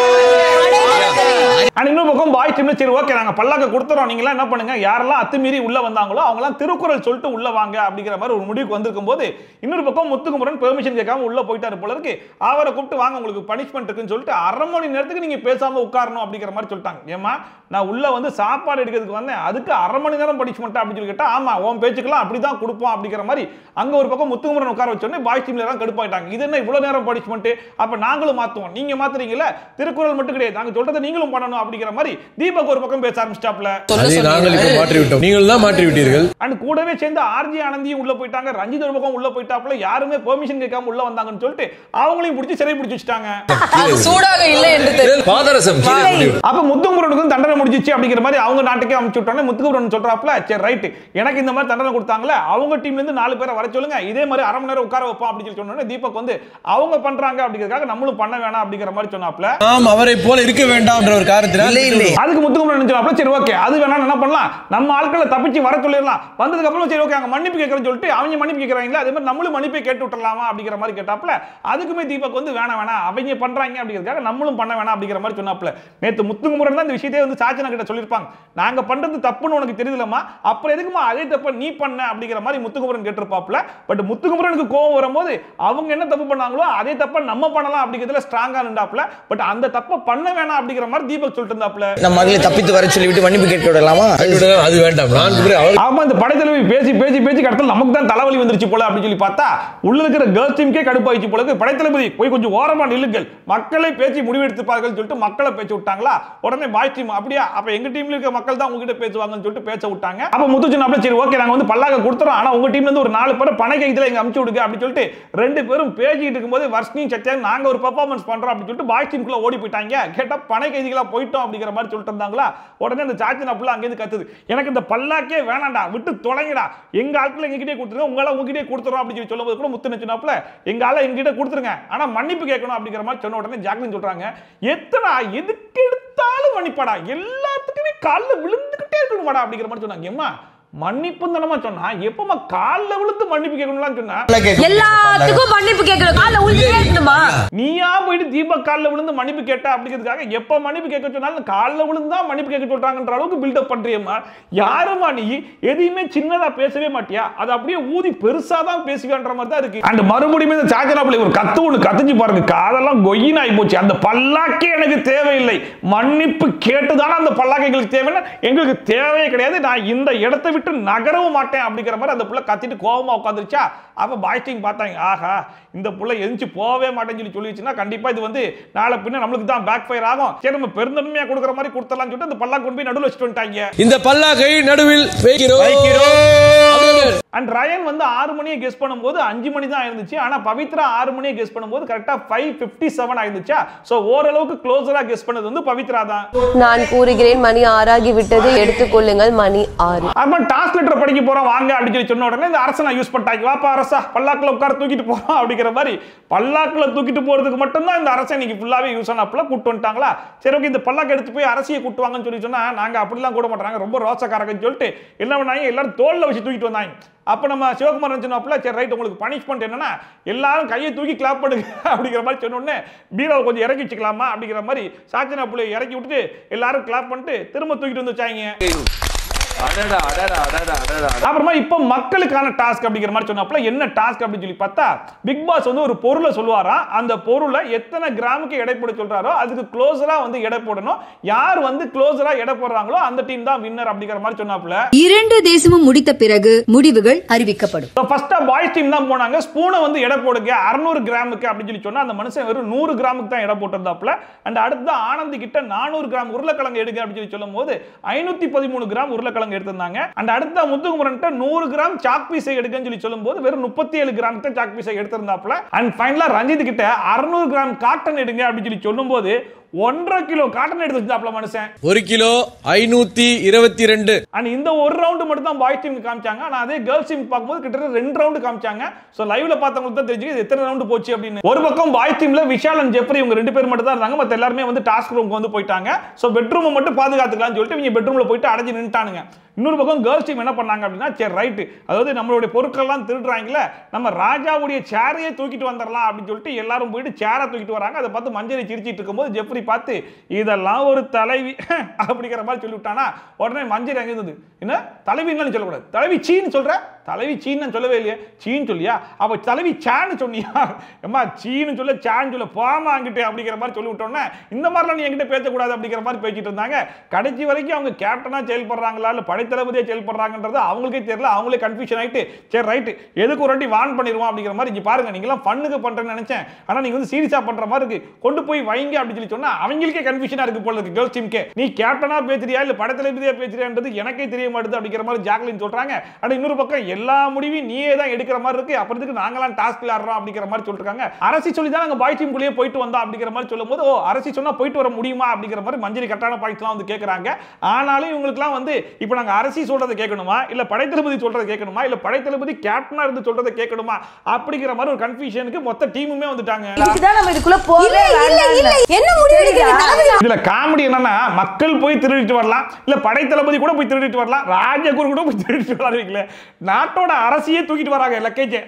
Speaker 7: அண்ட் இன்னொரு பக்கம் பாய்ஸ் டீம்ல சரி ஓகே நாங்க பல்லாக்க கொடுத்துறோம் நீங்க என்ன பண்ணுங்க யாரெல்லாம் அத்துமீறி உள்ள வந்தாங்களோ அவங்க எல்லாம் திருக்குறள் சொல்லிட்டு உள்ள வாங்க அப்படிங்கிற மாதிரி ஒரு முடிவுக்கு வந்திருக்கும் போது இன்னொரு பக்கம் முத்துக்குமரன் பெர்மிஷன் கேட்காம உள்ள போயிட்டாரு போல இருக்கு அவரை கூப்பிட்டு வாங்க உங்களுக்கு பனிஷ்மெண்ட் இருக்குன்னு சொல்லிட்டு அரை மணி நேரத்துக்கு நீங்க பேசாம உட்காரணும் அப்படிங்கிற மாதிரி சொல்லிட்டாங்க ஏமா நான் உள்ள வந்து சாப்பாடு எடுக்கிறதுக்கு வந்தேன் அதுக்கு அரை மணி நேரம் பனிஷ்மெண்ட் அப்படின்னு சொல்லி கேட்டா ஆமா உன் பேச்சுக்கெல்லாம் அப்படிதான் கொடுப்போம் அப்படிங்கிற மாதிரி அங்க ஒரு பக்கம் முத்துக்குமரன் உட்கார வச்சோடனே பாய்ஸ் டீம்ல எல்லாம் கடுப்பாயிட்டாங்க இது என்ன இவ்வளவு நேரம் பனிஷ்மெண்ட் அப்ப நாங்களும் மாத்துவோம் நீங்க மாத்துறீங்கல்ல திருக்குறள் மட்டும் கிடையாது நாங்க சொல்றதை நீங்களும் பண்ணணும் அப்படிங்கிற மாதிரி தீபக் ஒரு பக்கம் பேச ஆரம்பிச்சிட்டாப்ல
Speaker 18: அதை நாங்கள் இப்ப மாற்றி விட்டோம் நீங்கள் தான் மாற்றி விட்டீர்கள்
Speaker 7: அண்ட் கூடவே சேர்ந்து ஆர்ஜி ஆனந்தியும் உள்ள போயிட்டாங்க ரஞ்சித் ஒரு பக்கம் உள்ள போயிட்டாப்ல யாருமே பெர்மிஷன் கேட்காம உள்ள வந்தாங்கன்னு சொல்லிட்டு அவங்களையும் பிடிச்சி சிறை பிடிச்சி வச்சுட்டாங்க
Speaker 5: சூடாக இல்லை என்று தெரியும்
Speaker 18: பாதரசம் கீழே கொண்டு விடு.
Speaker 7: அப்ப முத்துக்குமரனுக்கு தண்டனை முடிஞ்சிச்சு அப்படிங்கிற மாதிரி அவங்க நாட்டுக்கே அனுப்பிச்சு விட்டோன்னே முத்துக்குமரன் சொல்றாப்ல சரி ரைட் எனக்கு இந்த மாதிரி தண்டனை கொடுத்தாங்களே அவங்க டீம்ல இருந்து நாலு பேரை வர சொல்லுங்க இதே மாதிரி அரை மணி நேரம் உட்கார வைப்போம் அப்படின்னு சொல்லி சொன்னோன்னே தீபக் வந்து அவங்க பண்றாங்க அப்படிங்கிறதுக்காக நம்மளும் பண்ண வேணாம் அப்படிங்கிற மாதிரி சொன்னாப்ல
Speaker 18: நாம் அவரை போல இருக்க வேண்டாம்ன்ற ஒரு காரணத்தினால்
Speaker 7: அதுக்கு முத்துக்குமரன் நினைச்சாப்ல சரி ஓகே அது வேணா என்ன பண்ணலாம் நம்ம ஆட்களை தப்பிச்சு வர சொல்லிடலாம் வந்ததுக்கு அப்புறம் சரி ஓகே அங்க மன்னிப்பு கேட்கறேன்னு சொல்லிட்டு அவங்க மன்னிப்பு கேட்கறாங்களா அதே மாதிரி நம்மளும் மன்னிப்பை கேட்டு விட்டுறலாமா அப்படிங்கிற மாதிரி கேட்டாப்ல அதுக்குமே தீபக் வந்து வேணாம் வேணாம் அவங்க பண்றாங்க அப்படிங்கிறதுக்காக நம்மளும் பண்ண வேணாம் அப்படிங்கிற மாதிரி சொன்னாப்ல நேத்து முத்துக்குமரன் தான் இந்த விஷயத்தையே வந்து சாச்சனா கிட்ட சொல்லியிருப்பாங்க நாங்க பண்றது தப்புன்னு உனக்கு தெரியுதுலமா அப்புறம் எதுக்குமா அதே தப்ப நீ பண்ண அப்படிங்கிற மாதிரி முத்துக்குமரன் கேட்டிருப்பாப்ல பட் முத்துக்குமரனுக்கு கோவம் வரும்போது அவங்க என்ன தப்பு பண்ணாங்களோ அதே தப்ப நம்ம பண்ணலாம் அப்படிங்கிறதுல ஸ்ட்ராங்கா நின்றாப்ல பட் அந்த தப்ப பண்ண வேணாம் அப்படிங்கிற மாதிரி தீபக் சொல்லிட்டு இருந்தாப்ல
Speaker 19: நம்ம மகளை தப்பித்து வர சொல்லிவிட்டு மன்னிப்பு கேட்க விடலாமா
Speaker 18: அது வேண்டாம் நான்கு பேர் அவர்
Speaker 7: ஆமா இந்த படைத்தலைவி பேசி பேசி பேசி கடத்தல் நமக்கு தான் தலைவலி வந்துருச்சு போல அப்படின்னு சொல்லி பார்த்தா உள்ள இருக்கிற கேர்ள்ஸ் டீமுக்கே கடுப்பாயிச்சு போல இருக்கு. படைத்தளபதி போய் கொஞ்சம் ஓரமா நில்லுங்கள் மக்களை பேசி முடிவெடுத்துப்பார்கள் சொல்லிட்டு மக்களை பேச விட்டாங்களா உடனே பாய் டீம் அப்படியா அப்ப எங்க டீம்ல இருக்க மக்கள் தான் உங்ககிட்ட பேசுவாங்கன்னு சொல்லிட்டு பேச விட்டாங்க அப்ப முத்துச்சின் சரி ஓகே நாங்க வந்து பல்லாக கொடுத்துறோம் ஆனா உங்க டீம்ல இருந்து ஒரு நாலு பேரை பண கைத்துல எங்க அமுச்சு விடுங்க அப்படின்னு சொல்லிட்டு ரெண்டு பேரும் பேசிட்டு இருக்கும்போது வர்ஷ்னி சத்யா நாங்க ஒரு பெர்ஃபார்மன்ஸ் பண்றோம் அப்படின்னு சொல்லிட்டு பாய் டீமுக்குள்ள ஓடி போயிட்டாங்க கேட்டா பண கைதிகளா போயிட்டோம் அப்படிங்கிற மாதிரி சொல்லிட்டு இருந்தாங்களா உடனே அந்த சாச்சின் அப்புல அங்கேருந்து கத்துது எனக்கு இந்த பல்லாக்கே வேணாம்டா விட்டு தொலைங்கடா எங்க ஆட்கள் எங்ககிட்டே கொடுத்துருங்க உங்களால உங்ககிட்டே கொடுத்துறோம் அப்படின்னு சொல்லி சொல்லும்போது கூட முத்து நினைச்சுனாப்ல எங்க ஆள எங்ககிட்ட கொடுத்துருங்க ஆனா மன்னிப்பு கேட்கணும் அப்படிங்கிற மாதிரி சொன்ன உடனே ஜாக்லின் சொல்றாங்க எத்தனா எதுக்கு எடுத்தாலும் மன்னிப்பாடா எல்லாத்துக்குமே காலில் விழுந்துகிட்டே இருக்கணுமாடா அப்படிங்கிற மாதிரி சொன்னாங்க ஏம்மா மன்னிப்பு தானமா சொன்னா எப்பமா காலில் விழுந்து மன்னிப்பு கேட்கணும்லாம் சொன்னா
Speaker 17: எல்லாத்துக்கும் மன்னிப்பு கேட்கணும் காலைல உழுந்தே இருக்கணுமா
Speaker 7: நீயா போயிட்டு தீபக் காலில் விழுந்து மன்னிப்பு கேட்ட அப்படிங்கிறதுக்காக எப்ப மன்னிப்பு கேட்க சொன்னாலும் காலில் விழுந்து தான் மன்னிப்பு கேட்க சொல்றாங்கன்ற அளவுக்கு பில்டப் பண்றியம்மா யாருமா நீ எதையுமே சின்னதா பேசவே மாட்டியா அது அப்படியே ஊதி பெருசா தான் பேசுவேன்ற மாதிரி தான் இருக்கு அண்ட் மறுபடியும் இந்த சாஜனாப்புல ஒரு கத்து ஒன்று கத்துச்சு பாருங்க காதெல்லாம் கொய்யின் ஆகி போச்சு அந்த பல்லாக்கே எனக்கு தேவையில்லை மன்னிப்பு கேட்டுதானே அந்த பல்லாக்கு எங்களுக்கு தேவைன்னா எங்களுக்கு தேவையே கிடையாது நான் இந்த இடத்தை விட்டு நகரவும் மாட்டேன் அப்படிங்கிற மாதிரி அந்த புள்ள கத்திட்டு கோவமா உட்காந்துருச்சா அப்ப பாய்ஸ்டிங் பார்த்தாங்க ஆஹா இந்த புள்ள எந்திச்சு போகவே மாட்டேன்னு சொல்லி சொல்லிச்சுன்னா கண்டிப்பா இது வந்து நாளை பின்ன நம்மளுக்கு தான் பேக் ஃபயர் ஆகும் சரி நம்ம பெருந்தன்மையா கொடுக்குற மாதிரி கொடுத்தலாம்னு சொல்லிட்டு அந்த பல்லா கொண்டு போய் நடுவில் வச்சுட்டு வந்துட்டாங்க
Speaker 18: இந்த பல்லாக்கை நடுவில் வைக்கிறோம்
Speaker 7: அண்ட் ரயன் வந்து ஆறு மணியை கெஸ் பண்ணும்போது அஞ்சு மணி தான் இருந்துச்சு ஆனா பவித்ரா ஆறு மணியை கெஸ் பண்ணும்போது கரெக்டா ஃபைவ் ஃபிஃப்டி செவன் ஆயிருந்துச்சா ஸோ ஓரளவுக்கு க்ளோஸரா கெஸ் பண்ணது வந்து பவித்ரா தான்
Speaker 17: நான் கூறுகிறேன் மணி ஆறாகி விட்டது எடுத்துக்கொள்ளுங்கள் மணி ஆறு
Speaker 7: ஆமா டாஸ்க் லெட்டர் படிக்க போறோம் வாங்க அப்படின்னு சொல்லி சொன்ன உடனே இந்த அரசை நான் யூஸ் பண்ணிட்டாங்க வாப்பா அரசா பல்லாக்குல உட்கார தூக்கிட்டு போறோம் அப்படிங்கிற மாதிரி பல்லாக்குல தூக்கிட்டு போறதுக்கு மட்டும்தான் இந்த அரசை இன்னைக்கு ஃபுல்லாவே யூஸ் ஆனப்பல கூட்டு வந்துட்டாங்களா சரி ஓகே இந்த பல்லாக்கு எடுத்து போய் அரசியை கூட்டுவாங்கன்னு சொல்லி சொன்னா நாங்க அப்படிலாம் கூட மாட்டாங்க ரொம்ப ரோசக்காரங்கன்னு சொல்லிட்டு என்ன பண்ணாங்க எல்லாரும் தோல்ல வச்சு தூக்கிட்டு வந்தாங்க அப்ப நம்ம சிவகுமார் சொன்னாப்புல சரி ரைட் உங்களுக்கு பனிஷ்மெண்ட் என்னன்னா எல்லாரும் கையை தூக்கி கிளாப் பண்ணுங்க அப்படிங்கிற மாதிரி சொன்ன உடனே பீரோவை கொஞ்சம் இறக்கி வச்சுக்கலாமா அப்படிங்கிற மாதிரி சாச்சனா புள்ளைய இறக்கி விட்டுட்டு எல்லாரும் கிளாப் பண்ணிட்டு திரும்ப தூக்கிட்டு வந்து வச்சாங்க
Speaker 15: அடடா அடடா அடடா அடடா
Speaker 7: அப்புறமா இப்போ மக்களுக்கான டாஸ்க் அப்படிங்கிற மாதிரி சொன்னாப்புல என்ன டாஸ்க் அப்படின்னு சொல்லி பார்த்தா பிக் பாஸ் வந்து ஒரு பொருளை சொல்லுவாராம் அந்த பொருளை எத்தனை கிராமுக்கு எடை போட சொல்றாரோ அதுக்கு க்ளோஸரா வந்து எடை போடணும் யார் வந்து க்ளோஸரா எடை போடுறாங்களோ அந்த டீம் தான் வின்னர் அப்படிங்கிற மாதிரி சொன்னாப்புல
Speaker 20: இரண்டு தேசமும் முடித்த பிறகு முடிவுகள் அறிவிக்கப்படும்
Speaker 7: ஃபர்ஸ்டா பாய்ஸ் டீம் தான் போனாங்க ஸ்பூனை வந்து எடை போடுங்க அறுநூறு கிராமுக்கு அப்படின்னு சொல்லி சொன்னா அந்த மனுஷன் வெறும் நூறு கிராமுக்கு தான் எடை போட்டிருந்தாப்புல அண்ட் அடுத்து ஆனந்தி கிட்ட நானூறு கிராம் உருளைக்கிழங்கு எடுங்க அப்படின்னு சொல்லி சொல்லும் போது ஐநூத்தி பதிமூணு கிராம் உருளைக்கிழங்கு எடுத்திருந்தாங்க அண்ட் அடுத்த முத்துக்குமரன் நூறு கிராம் சாக் பீஸை எடுங்கன்னு சொல்லி சொல்லும் போது வெறும் முப்பத்தி ஏழு கிராம் தான் சாக் பீஸை எடுத்திருந்தாப்புல அண்ட் ஃபைனலா ரஞ்சித் கிட்ட அறுநூறு கிராம் காட்டன் எடுங்க அப்படின்னு சொல்லி சொல்லும் போது ஒன்றரை கிலோ காட்டன் எடுத்து வச்சாப்ல மனுஷன்
Speaker 15: ஒரு கிலோ ஐநூத்தி இருபத்தி ரெண்டு
Speaker 7: அண்ட் இந்த ஒரு ரவுண்டு மட்டும் தான் பாய்ஸ் டீம் காமிச்சாங்க ஆனா அதே கேர்ள்ஸ் டீம் பார்க்கும்போது கிட்டத்தட்ட ரெண்டு ரவுண்டு காமிச்சாங்க சோ லைவ்ல பார்த்தவங்களுக்கு தான் தெரிஞ்சு இது எத்தனை ரவுண்டு போச்சு அப்படின்னு ஒரு பக்கம் பாய்ஸ் டீம்ல விஷால் அண்ட் ஜெஃப்ரி இவங்க ரெண்டு பேர் மட்டும் தான் இருந்தாங்க மத்த எல்லாருமே வந்து டாஸ்க் ரூமுக்கு வந்து போயிட்டாங்க சோ பெட்ரூமை மட்டும் பாதுகாத்துக்கலாம்னு சொல்லிட்டு இவங்க பெட்ரூம்ல போயிட்டு அடைஞ்சு நின்ட்டானுங்க இன்னொரு பக்கம் கேர்ள்ஸ் டீம் என்ன பண்ணாங்க அப்படின்னா சரி ரைட்டு அதாவது நம்மளுடைய பொருட்கள்லாம் திருடுறாங்களே நம்ம ராஜாவுடைய சேரையே தூக்கிட்டு வந்துடலாம் அப்படின்னு சொல்லிட்டு எல்லாரும் போயிட்டு சேரை தூக்கிட்டு வராங்க அதை பார்த்து மஞ்சளை சிரிச்சிட்டு இருக்கும்போது ஜெஃப்ரி பார்த்து இதெல்லாம் ஒரு தலைவி அப்படிங்கிற மாதிரி சொல்லி விட்டானா உடனே மஞ்சள் எங்க இருந்தது என்ன தலைவின்னு சொல்லக்கூடாது தலைவி சீன்னு சொல்ற தலைவி சீன்னு சொல்லவே இல்லையே சீன்னு சொல்லியா அப்ப தலைவி சான்னு சொன்னியா அம்மா சீன்னு சொல்ல சான்னு சொல்ல போமா அங்கிட்டு அப்படிங்கிற மாதிரி சொல்லி விட்டோன்னே இந்த மாதிரிலாம் நீ என்கிட்ட பேசக்கூடாது அப்படிங்கிற மாதிரி பேசிட்டு இருந்தாங்க கடைசி வரைக்கும் அவங்க கேப்டனா செயல்படுறாங்களா இல்ல படைத்தளபதியா செயல்படுறாங்கன்றது அவங்களுக்கே தெரியல அவங்களே கன்ஃபியூஷன் ஆயிட்டு சரி ரைட் எதுக்கு ஒரு வாட்டி வான் பண்ணிடுவோம் அப்படிங்கிற மாதிரி இங்க பாருங்க நீங்களாம் ஃபண்ணுக்கு பண்றேன்னு நினைச்சேன் ஆனா நீங்க வந்து சீரியஸா பண்ற மாதிரி இருக்கு கொண்டு போய் வைங்க அப்படின்னு சொல்லி சொன்னா அவங்களுக்கே கன்ஃபியூஷனா இருக்கு போல இருக்கு கேர்ள்ஸ் டீமுக்கே நீ கேப்டனா பேசுறியா இல்ல படத்தளபதியா பேசுறியான்றது எனக்கே தெரிய மாட்டுது அப்படிங்கிற மாதிரி ஜாக்லின் சொல்றாங்க ஆனா இன்னொரு பக்கம் எல்லா முடிவையும் நீயே தான் எடுக்கிற மாதிரி இருக்கு அப்புறத்துக்கு நாங்களாம் டாஸ்க் விளையாடுறோம் அப்படிங்கிற மாதிரி சொல்லிருக்காங்க அரசி சொல்லி தான் நாங்க பாய் டீமுக்குள்ளேயே போயிட்டு வந்தோம் அப்படிங்கிற மாதிரி சொல்லும்போது ஓ அரசி சொன்னா போயிட்டு வர முடியுமா அப்படிங்கிற மாதிரி மஞ்சள் கட்டான பாயிண்ட்ஸ்லாம் வந்து கேட்கறாங்க ஆனாலும் இவங்களுக்குலாம் வந்து இப்போ நாங்க அரசி சொல்றதை கேட்கணுமா இல்ல படைத்தளபதி சொல்றதை கேட்கணுமா இல்ல படைத்தளபதி கேப்டனா இருந்து சொல்றதை கேட்கணுமா அப்படிங்கிற மாதிரி ஒரு கன்ஃபியூஷனுக்கு மொத்த டீமுமே வந்துட்டாங்க
Speaker 2: இதுதான் நம்ம இதுக்குள்ள போகவே வேண்டாம் என்ன முடிவு எடுக்கிறீங்க தளபதி
Speaker 7: இதுல காமெடி என்னன்னா மக்கள் போய் திருடிட்டு வரலாம் இல்ல படைத்தளபதி கூட போய் திருடிட்டு வரலாம் ராஜகுரு கூட போய் திருடிட்டு வரலாம்ல நாட்டோட அரசியே தூக்கிட்டு வராங்க லக்கேஜ்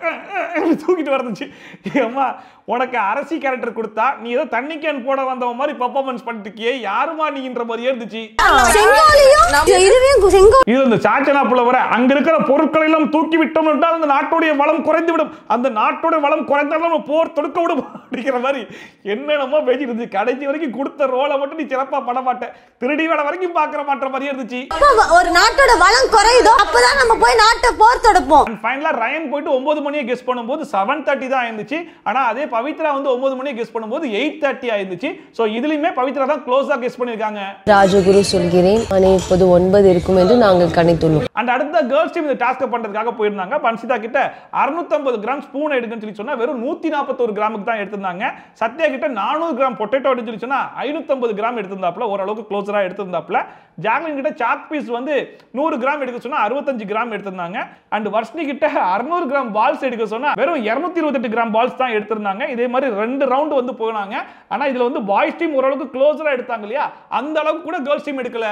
Speaker 7: தூக்கிட்டு வரதுச்சு அம்மா உனக்கு அரசி கேரக்டர் கொடுத்தா நீ ஏதோ தண்ணி கேன் போட வந்தவன் மாதிரி பெர்ஃபார்மன்ஸ் பண்ணிருக்கியே யாருமா நீன்ற மாதிரியே இருந்துச்சு
Speaker 2: செங்கோலையும் இதுவையும் செங்கோ
Speaker 7: இது இந்த சாச்சனா புல வர அங்க இருக்கிற பொருட்களை எல்லாம் தூக்கி விட்டோம் என்றால் அந்த நாட்டுடைய வளம் குறைந்து விடும் அந்த நாட்டுடைய வளம் குறைந்தாலும் நம்ம போர் தொடுக்க விடும் அப்படிங்கிற மாதிரி என்னென்னமோ பேசிட்டு இருந்துச்சு கடைசி வரைக்கும் கொடுத்த ரோலை மட்டும் நீ சிறப்பா பண்ண மாட்டேன் திருடி வேலை வரைக்கும் பாக்குற மாட்ட மாதிரியே இருந்துச்சு
Speaker 2: அப்ப ஒரு நாட்டோட வளம் குறையுதோ அப்பதான் நம்ம போய் நாட்டை போர் தொடுப்போம்
Speaker 7: ஃபைனலா ரயன் போயிட்டு ஒன்பது மணியை கெஸ் பண்ணும்போது செவன் தேர்ட்டி தான் ஆயிருந்துச்சு ஆனா அதே பவித்ரா வந்து ஒன்பது மணியை கெஸ் பண்ணும்போது எயிட் தேர்ட்டி ஆயிருந்துச்சு ஸோ இதுலயுமே பவித்ரா தான் க்ளோஸா கெஸ் பண்ணிருக்காங்க
Speaker 17: ராஜகுரு சொல்கிறேன் மணி இப்போது ஒன்பது இருக்கும் என்று நாங்கள் கணித்துள்ளோம்
Speaker 7: அண்ட் அடுத்த கேர்ள்ஸ் டீம் இந்த டாஸ்க் பண்றதுக்காக போயிருந்தாங்க பன்சிதா கிட்ட 650 கிராம் ஸ்பூன் எடுக்குன்னு சொல்லி சொன்னா வெறும் 141 கிராமுக்கு தான் எடுத்திருந்தாங்க சத்யா கிட்ட 400 கிராம் பொட்டேட்டோ எடுன்னு சொல்லி சொன்னா 550 கிராம் எடுத்திருந்தாப்ல ஓரளவுக்கு க்ளோஸரா எடுத்திருந்தாப்ல ஜாக்லின் கிட்ட சாக் பீஸ் வந்து 100 கிராம் எடுக்க சொன்னா 65 கிராம் எடுத்திருந்தாங்க அண்ட் வர்ஷினி கிட்ட 600 கிராம் பால்ஸ் எடுக்க சொன்னா வெறும் 228 கிராம் பால்ஸ் தான் எடுத்திருந்தாங்க இதே மாதிரி ரெண்டு ரவுண்ட் வந்து போனாங்க ஆனா இதுல வந்து பாய்ஸ் டீம் ஓரளவுக்கு க்ளோஸரா எடுத்தாங்க இல்லையா அந்த அளவுக்கு கூட கேர்ள்ஸ் டீம் எடுக்கல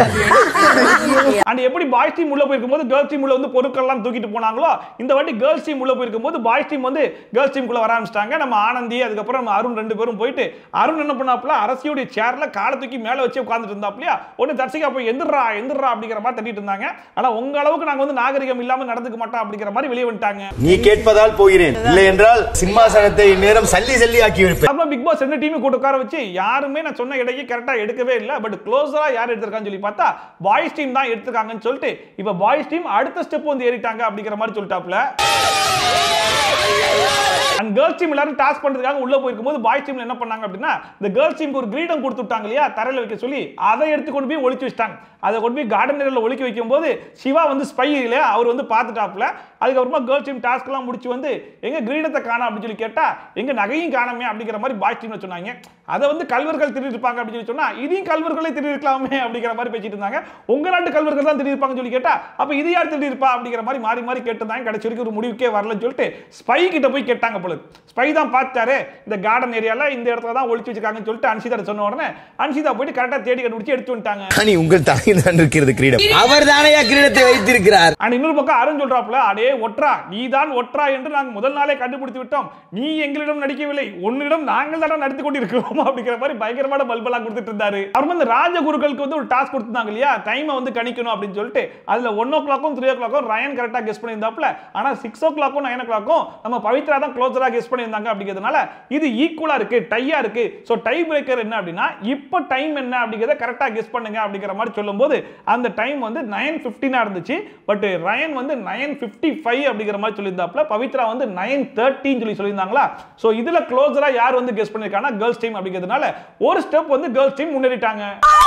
Speaker 7: அண்ட் எப்படி பாய்ஸ் டீம் உள்ள போயிருக்கும் போது கேர்ள்ஸ் டீம் உள்ள வந்து பொருட்கள் எல்லாம் தூக்கிட்டு போனாங்களோ இந்த வாட்டி கேர்ள்ஸ் டீம் உள்ள போயிருக்கும் போது பாய்ஸ் டீம் வந்து கேர்ள்ஸ் டீம் குள்ள வர ஆரம்பிச்சிட்டாங்க நம்ம ஆனந்தி அதுக்கப்புறம் நம்ம அருண் ரெண்டு பேரும் போயிட்டு அருண் என்ன பண்ணாப்ல அரசியோட சேர்ல காலை தூக்கி மேல வச்சு உட்கார்ந்துட்டு இருந்தாப்லையா ஒன்னு தர்சிகா போய் எந்திரா எந்திரா அப்படிங்கிற மாதிரி தட்டிட்டு இருந்தாங்க ஆனா உங்க அளவுக்கு நாங்க வந்து நாகரிகம் இல்லாம நடந்துக்க மாட்டோம் அப்படிங்கிற மாதிரி வெளியே வந்துட்டாங்க
Speaker 21: நீ கேட்பதால் போகிறேன் இல்லை என்றால் சிம்மாசனத்தை நேரம் சல்லி சல்லி ஆக்கி இருப்பேன்
Speaker 7: அப்புறம் பிக் பாஸ் ரெண்டு டீமும் கூட்ட உட்கார வச்சு யாருமே நான் சொன்ன இடையே கரெக்டா எடுக்கவே இல்லை பட் க்ளோஸரா யார் எடுத்திருக்கான்னு சொல்லி பார்த்தா பாய்ஸ் டீம் தான் எடுத்திருக்காங்கன்னு சொல்லிட்டு இப்ப பாய்ஸ் டீம் அடுத்த ஸ்டெப் வந்து ஏறிட்டாங்க அப்படிங்கிற மாதிரி சொல்லிட்டாப்ல அண்ட் கேர்ள்ஸ் டீம் எல்லாரும் டாஸ்க் பண்றதுக்காக உள்ள போயிருக்கும் போது பாய்ஸ் டீம்ல என்ன பண்ணாங்க அப்படின்னா இந்த கேர்ள்ஸ் டீமுக்கு ஒரு கிரீடம் கொடுத்து விட்டாங்க இல்லையா தரையில வைக்க சொல்லி அதை எடுத்து கொண்டு போய் ஒளிச்சு வச்சிட்டாங்க அதை கொண்டு போய் கார்டன் ஏரியாவில் ஒளிக்க வைக்கும் போது சிவா வந்து ஸ்பை இல்லையா அவர் வந்து பார்த்துட்டாப்ல அதுக்கப்புறமா கேர்ள்ஸ் டீம் டாஸ்க் எல்லாம் முடிச்சு வந்து எங்க கிரீடத்தை காணோம் அப்படின்னு சொல்லி கேட்டா எங்க நகையும் காணாமே அப்படிங்கிற மாதிரி பாய்ஸ் டீம்ல சொன்னாங்க அதை வந்து கல்வர்கள் திருடி இருப்பாங்க அப்படின்னு சொல்லி சொன்னா இதையும் கல்வர்களே திருடி இருக்கலாமே அப்படிங்கிற மாதிரி பேசிட்டு இருந்தாங்க உங்க நாட்டு கல்வர்கள் தான் திருடி இருப்பாங்கன்னு சொல்லி கேட்டா அப்ப இது யார் திருடி இருப்பா அப்படிங்கிற மாதிரி மாறி மாறி கேட்டிருந்தாங்க கடைசி வரைக்கும் ஒரு முடிவுக்கே வரலன்னு சொல்லிட்டு ஸ்பை கிட்ட போய் கேட்டாங்க பொழுது ஸ்பை தான் பார்த்தாரு இந்த கார்டன் ஏரியால இந்த இடத்துல தான் ஒளிச்சு வச்சிருக்காங்கன்னு சொல்லிட்டு அன்சிதா சொன்ன உடனே அன்சிதா போயிட்டு கரெக்டா தேடி கண்டுபிடிச்சு எடுத்து வந்துட்டாங்க
Speaker 19: நீ உங்கள் தலையில் தான் இருக்கிறது கிரீடம் அவர் தானையா கிரீடத்தை வைத்திருக்கிறார்
Speaker 7: அண்ட் இன்னொரு பக்கம் அருண் சொல்றாப்புல அடே ஒற்றா நீ தான் ஒற்றா என்று நாங்கள் முதல் நாளே கண்டுபிடித்து விட்டோம் நீ எங்களிடம் நடிக்கவில்லை உன்னிடம் நாங்கள் தான் நடத்தி கொண்டிருக்கிறோம் அப்படிங்கிற மாதிரி பயங்கரமான பல்பெல்லாம் கொடுத்துட்டு இருந்தாரு அப்புறம் இந்த ராஜகுருக்களுக்கு வந்து ஒரு டாஸ்க் கொடுத்துருந்தாங்க இல்லையா டைமை வந்து கணிக்கணும் அப்படின்னு சொல்லிட்டு அதுல ஒன் ஓ கிளாக்கும் த்ரீ ஓ கிளாக்கும் ரயன் கரெக்டாக கெஸ் பண்ணியிருந்தாப்புல ஆனா சிக்ஸ் ஓ கிளாக்கும் நைன் ஓ கிளாக்கும் நம்ம பவித்ரா தான் க்ளோஸரா கெஸ் பண்ணியிருந்தாங்க அப்படிங்கிறதுனால இது ஈக்குவலா இருக்கு டையா இருக்கு ஸோ டை பிரேக்கர் என்ன அப்படின்னா இப்போ டைம் என்ன அப்படிங்கிறத கரெக்டாக கெஸ் பண்ணுங்க அப்படிங்கிற மாதிரி சொல்லும்போது அந்த டைம் வந்து நைன் ஃபிஃப்டினா இருந்துச்சு பட் ரயன் வந்து நைன் ஃபிஃப்டி ஃபைவ் அப்படிங்கிற மாதிரி சொல்லியிருந்தாப்புல பவித்ரா வந்து நைன் தேர்ட்டின்னு சொல்லி சொல்லியிருந்தாங்களா ஸோ இதுல க்ளோஸரா யார் வந்து கெஸ் பண்ணியிருக்காங்கன்னா கேர்ள்ஸ் டீம் அப்படிங்கிறதுனால ஒரு ஸ்டெப் வந்து கேர்ள்ஸ் டீம் முன்னேறிட்டாங்க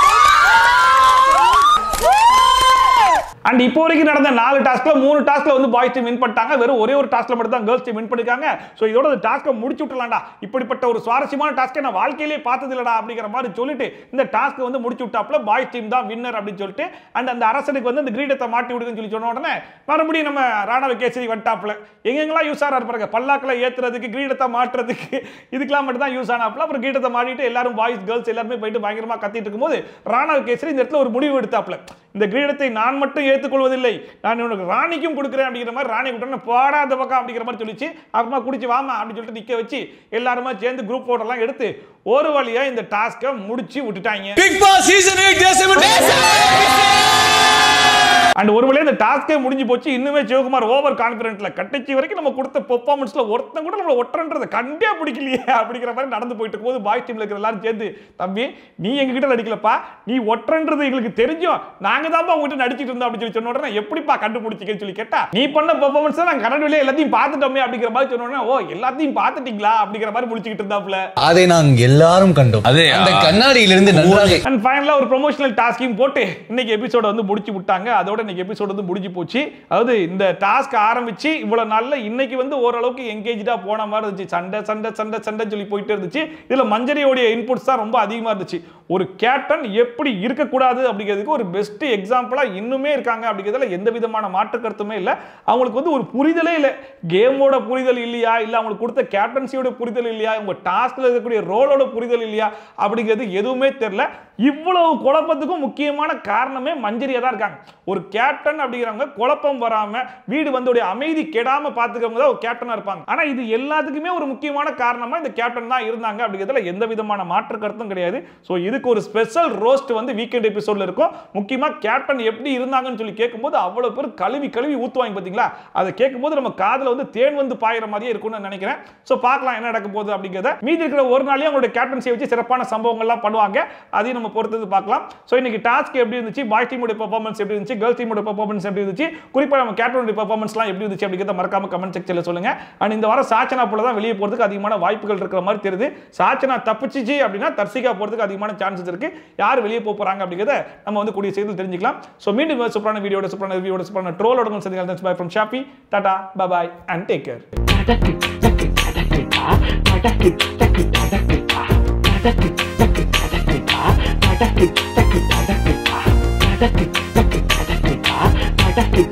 Speaker 7: அண்ட் இப்போ வரைக்கும் நடந்த நாலு டாஸ்க்ல மூணு டாஸ்க்ல வந்து பாய்ஸ் டீம் வின் பண்ணிட்டாங்க வெறும் ஒரே ஒரு டாஸ்க்ல மட்டும் தான் கேர்ள்ஸ் டீம் வின் பண்ணிருக்காங்க ஸோ இதோட இந்த டாஸ்க்கை முடிச்சு விட்டுலாம்டா இப்படிப்பட்ட ஒரு சுவாரஸ்யமான டாஸ்க்கை நான் வாழ்க்கையிலே பார்த்தது இல்லடா அப்படிங்கிற மாதிரி சொல்லிட்டு இந்த டாஸ்க்கை வந்து முடிச்சு விட்டாப்ல பாய்ஸ் டீம் தான் வின்னர் அப்படின்னு சொல்லிட்டு அண்ட் அந்த அரசனுக்கு வந்து இந்த கிரீடத்தை மாட்டி விடுங்கன்னு சொல்லி சொன்ன உடனே மறுபடியும் நம்ம ராணவ கேசரி வந்துட்டாப்ல எங்கெங்கெல்லாம் யூஸ் ஆகிறார் பாருங்க பல்லாக்கில் ஏத்துறதுக்கு கிரீடத்தை மாட்டுறதுக்கு இதுக்கெல்லாம் மட்டும் தான் யூஸ் ஆனாப்ல அப்புறம் கிரீடத்தை மாட்டிட்டு எல்லாரும் பாய்ஸ் கேர்ள்ஸ் எல்லாருமே போயிட்டு பயங்கரமா கத்திட்டு இருக்கும்போது ராணவ கேசரி இந்த இடத்துல ஒரு முடிவு எடுத்தாப்ல இந்த கிரீடத்தை நான் மட்டும் ஏற்றுக்கொள்வதில்லை நான் உனக்கு ராணிக்கும் கொடுக்குறேன் அப்படிங்கிற மாதிரி ராணி கொடுத்தோன்னு போடாத பக்கம் அப்படிங்கிற மாதிரி சொல்லிச்சு அப்புறமா குடிச்சு வாமா அப்படின்னு சொல்லிட்டு நிக்க வச்சு எல்லாருமே சேர்ந்து குரூப் போட்டோ எல்லாம் எடுத்து ஒரு வழியா இந்த டாஸ்க்கை முடிச்சு விட்டுட்டாங்க
Speaker 15: Bigg Boss season 8 days
Speaker 7: and ஒரு வழியா இந்த டாஸ்கே முடிஞ்சு போச்சு இன்னுமே சிவகுமார் ஓவர் கான்பிடன்ட்ல கட்டிச்சு வரைக்கும் நம்ம கொடுத்த பெர்ஃபார்மன்ஸ்ல ஒருத்தன் கூட நம்மள ஒட்டுறன்றத கண்டே பிடிக்கலையே அப்படிங்கிற மாதிரி நடந்து போயிட்டு இருக்கும்போது பாய் டீம்ல இருக்கிற எல்லாரும் சேர்ந்து தம்பி நீ எங்க கிட்ட நடிக்கலப்பா நீ ஒட்டுறன்றது எங்களுக்கு தெரிஞ்சோம் நாங்க தான் உங்ககிட்ட நடிச்சிட்டு இருந்தோம் அப்படின்னு சொல்லி சொன்ன உடனே எப்படிப்பா கண்டுபிடிச்சிக்கன்னு சொல்லி கேட்டா நீ பண்ண பெர்ஃபார்மன்ஸ் நாங்க கண்ணாடியில எல்லாத்தையும் பார்த்துட்டோமே அப்படிங்கிற மாதிரி சொன்ன உடனே ஓ எல்லாத்தையும் பார்த்துட்டீங்களா அப்படிங்கிற மாதிரி முடிச்சுக்கிட்டு இருந்தாப்ல
Speaker 19: அதை நாங்கள் எல்லாரும் கண்டோம்
Speaker 15: அதே
Speaker 19: அந்த கண்ணாடியிலிருந்து நன்றாக
Speaker 7: அண்ட் ஃபைனலா ஒரு ப்ரொமோஷனல் டாஸ்கையும் போட்டு இன்னைக்கு எபிசோட வந்து முடிச்சு விட்டாங்க அதோட இன்னைக்கு எபிசோட் வந்து முடிஞ்சு போச்சு அதாவது இந்த டாஸ்க் ஆரம்பிச்சு இவ்வளவு நாள்ல இன்னைக்கு வந்து ஓரளவுக்கு எங்கேஜா போன மாதிரி இருந்துச்சு சண்டை சண்டை சண்டை சண்டை சொல்லி போயிட்டே இருந்துச்சு இதுல மஞ்சரியோடைய இன்புட்ஸ் தான் ரொம்ப அதிகமா இருந்துச்சு ஒரு கேப்டன் எப்படி இருக்கக்கூடாது அப்படிங்கிறதுக்கு ஒரு பெஸ்ட் எக்ஸாம்பிளா இன்னுமே இருக்காங்க அப்படிங்கிறதுல எந்த விதமான மாற்று கருத்துமே இல்லை அவங்களுக்கு வந்து ஒரு புரிதலே இல்லை கேமோட புரிதல் இல்லையா இல்லை அவங்களுக்கு கொடுத்த கேப்டன்சியோட புரிதல் இல்லையா உங்க டாஸ்க்ல இருக்கக்கூடிய ரோலோட புரிதல் இல்லையா அப்படிங்கிறது எதுவுமே தெரியல இவ்வளவு குழப்பத்துக்கும் முக்கியமான காரணமே மஞ்சரியா தான் இருக்காங்க ஒரு கேப்டன் அப்படிங்கிறவங்க குழப்பம் வராம வீடு வந்து ஒரு அமைதி கெடாம பாத்துக்கிறவங்க தான் ஒரு கேப்டனா இருப்பாங்க ஆனா இது எல்லாத்துக்குமே ஒரு முக்கியமான காரணமா இந்த கேப்டன் தான் இருந்தாங்க அப்படிங்கிறதுல எந்த விதமான மாற்று கருத்தும் கிடையாது ஸோ இதுக்கு ஒரு ஸ்பெஷல் ரோஸ்ட் வந்து வீக்கெண்ட் எபிசோட்ல இருக்கும் முக்கியமா கேப்டன் எப்படி இருந்தாங்கன்னு சொல்லி கேட்கும்போது அவ்வளவு பேர் கழுவி கழுவி ஊத்துவாங்க பாத்தீங்களா அதை கேட்கும்போது நம்ம காதுல வந்து தேன் வந்து பாயிற மாதிரியே இருக்கும்னு நான் நினைக்கிறேன் ஸோ பார்க்கலாம் என்ன நடக்க போகுது அப்படிங்கிறத மீதி இருக்கிற ஒரு நாளையும் அவங்களுடைய கேப்டன்சியை வச்சு சிறப்பான சம்பவங்கள்லாம் பண்ணுவாங்க அதையும் நம்ம பொறுத்தது பார்க்கலாம் ஸோ இன்னைக்கு டாஸ்க் எப்படி இருந்துச்சு பாய் டீமோட பெர்ஃபார்மன்ஸ் எப்படி இருந்துச்சு கேர்ள் டீமோட பெர்ஃபார்மன்ஸ் எப்படி இருந்துச்சு குறிப்பா நம்ம கேப்டனுடைய பெர்ஃபார்மன்ஸ்லாம் எப்படி இருந்துச்சு அப்படிங்கிறத மறக்காம கமெண்ட் செக்ஷன்ல சொல்லுங்க அண்ட் இந்த வாரம் சாச்சனா போல தான் வெளியே போறதுக்கு அதிகமான வாய்ப்புகள் இருக்கிற மாதிரி தெரியுது சாச்சனா தப்பிச்சிச்சு அப்படின்னா தர்சிகா போறதுக்கு அதிகமான சான்சஸ் இருக்கு யார் வெளியே போக போறாங்க அப்படிங்கிறத நம்ம வந்து கூடிய செய்தியில் தெரிஞ்சுக்கலாம் ஸோ மீண்டும் ஒரு சூப்பரான வீடியோட சூப்பரான ரிவியோட சூப்பரான ட்ரோலோட சந்திக்கலாம் பை ஃப்ரம் ஷாப்பி tata bye bye and take care
Speaker 16: Thank you.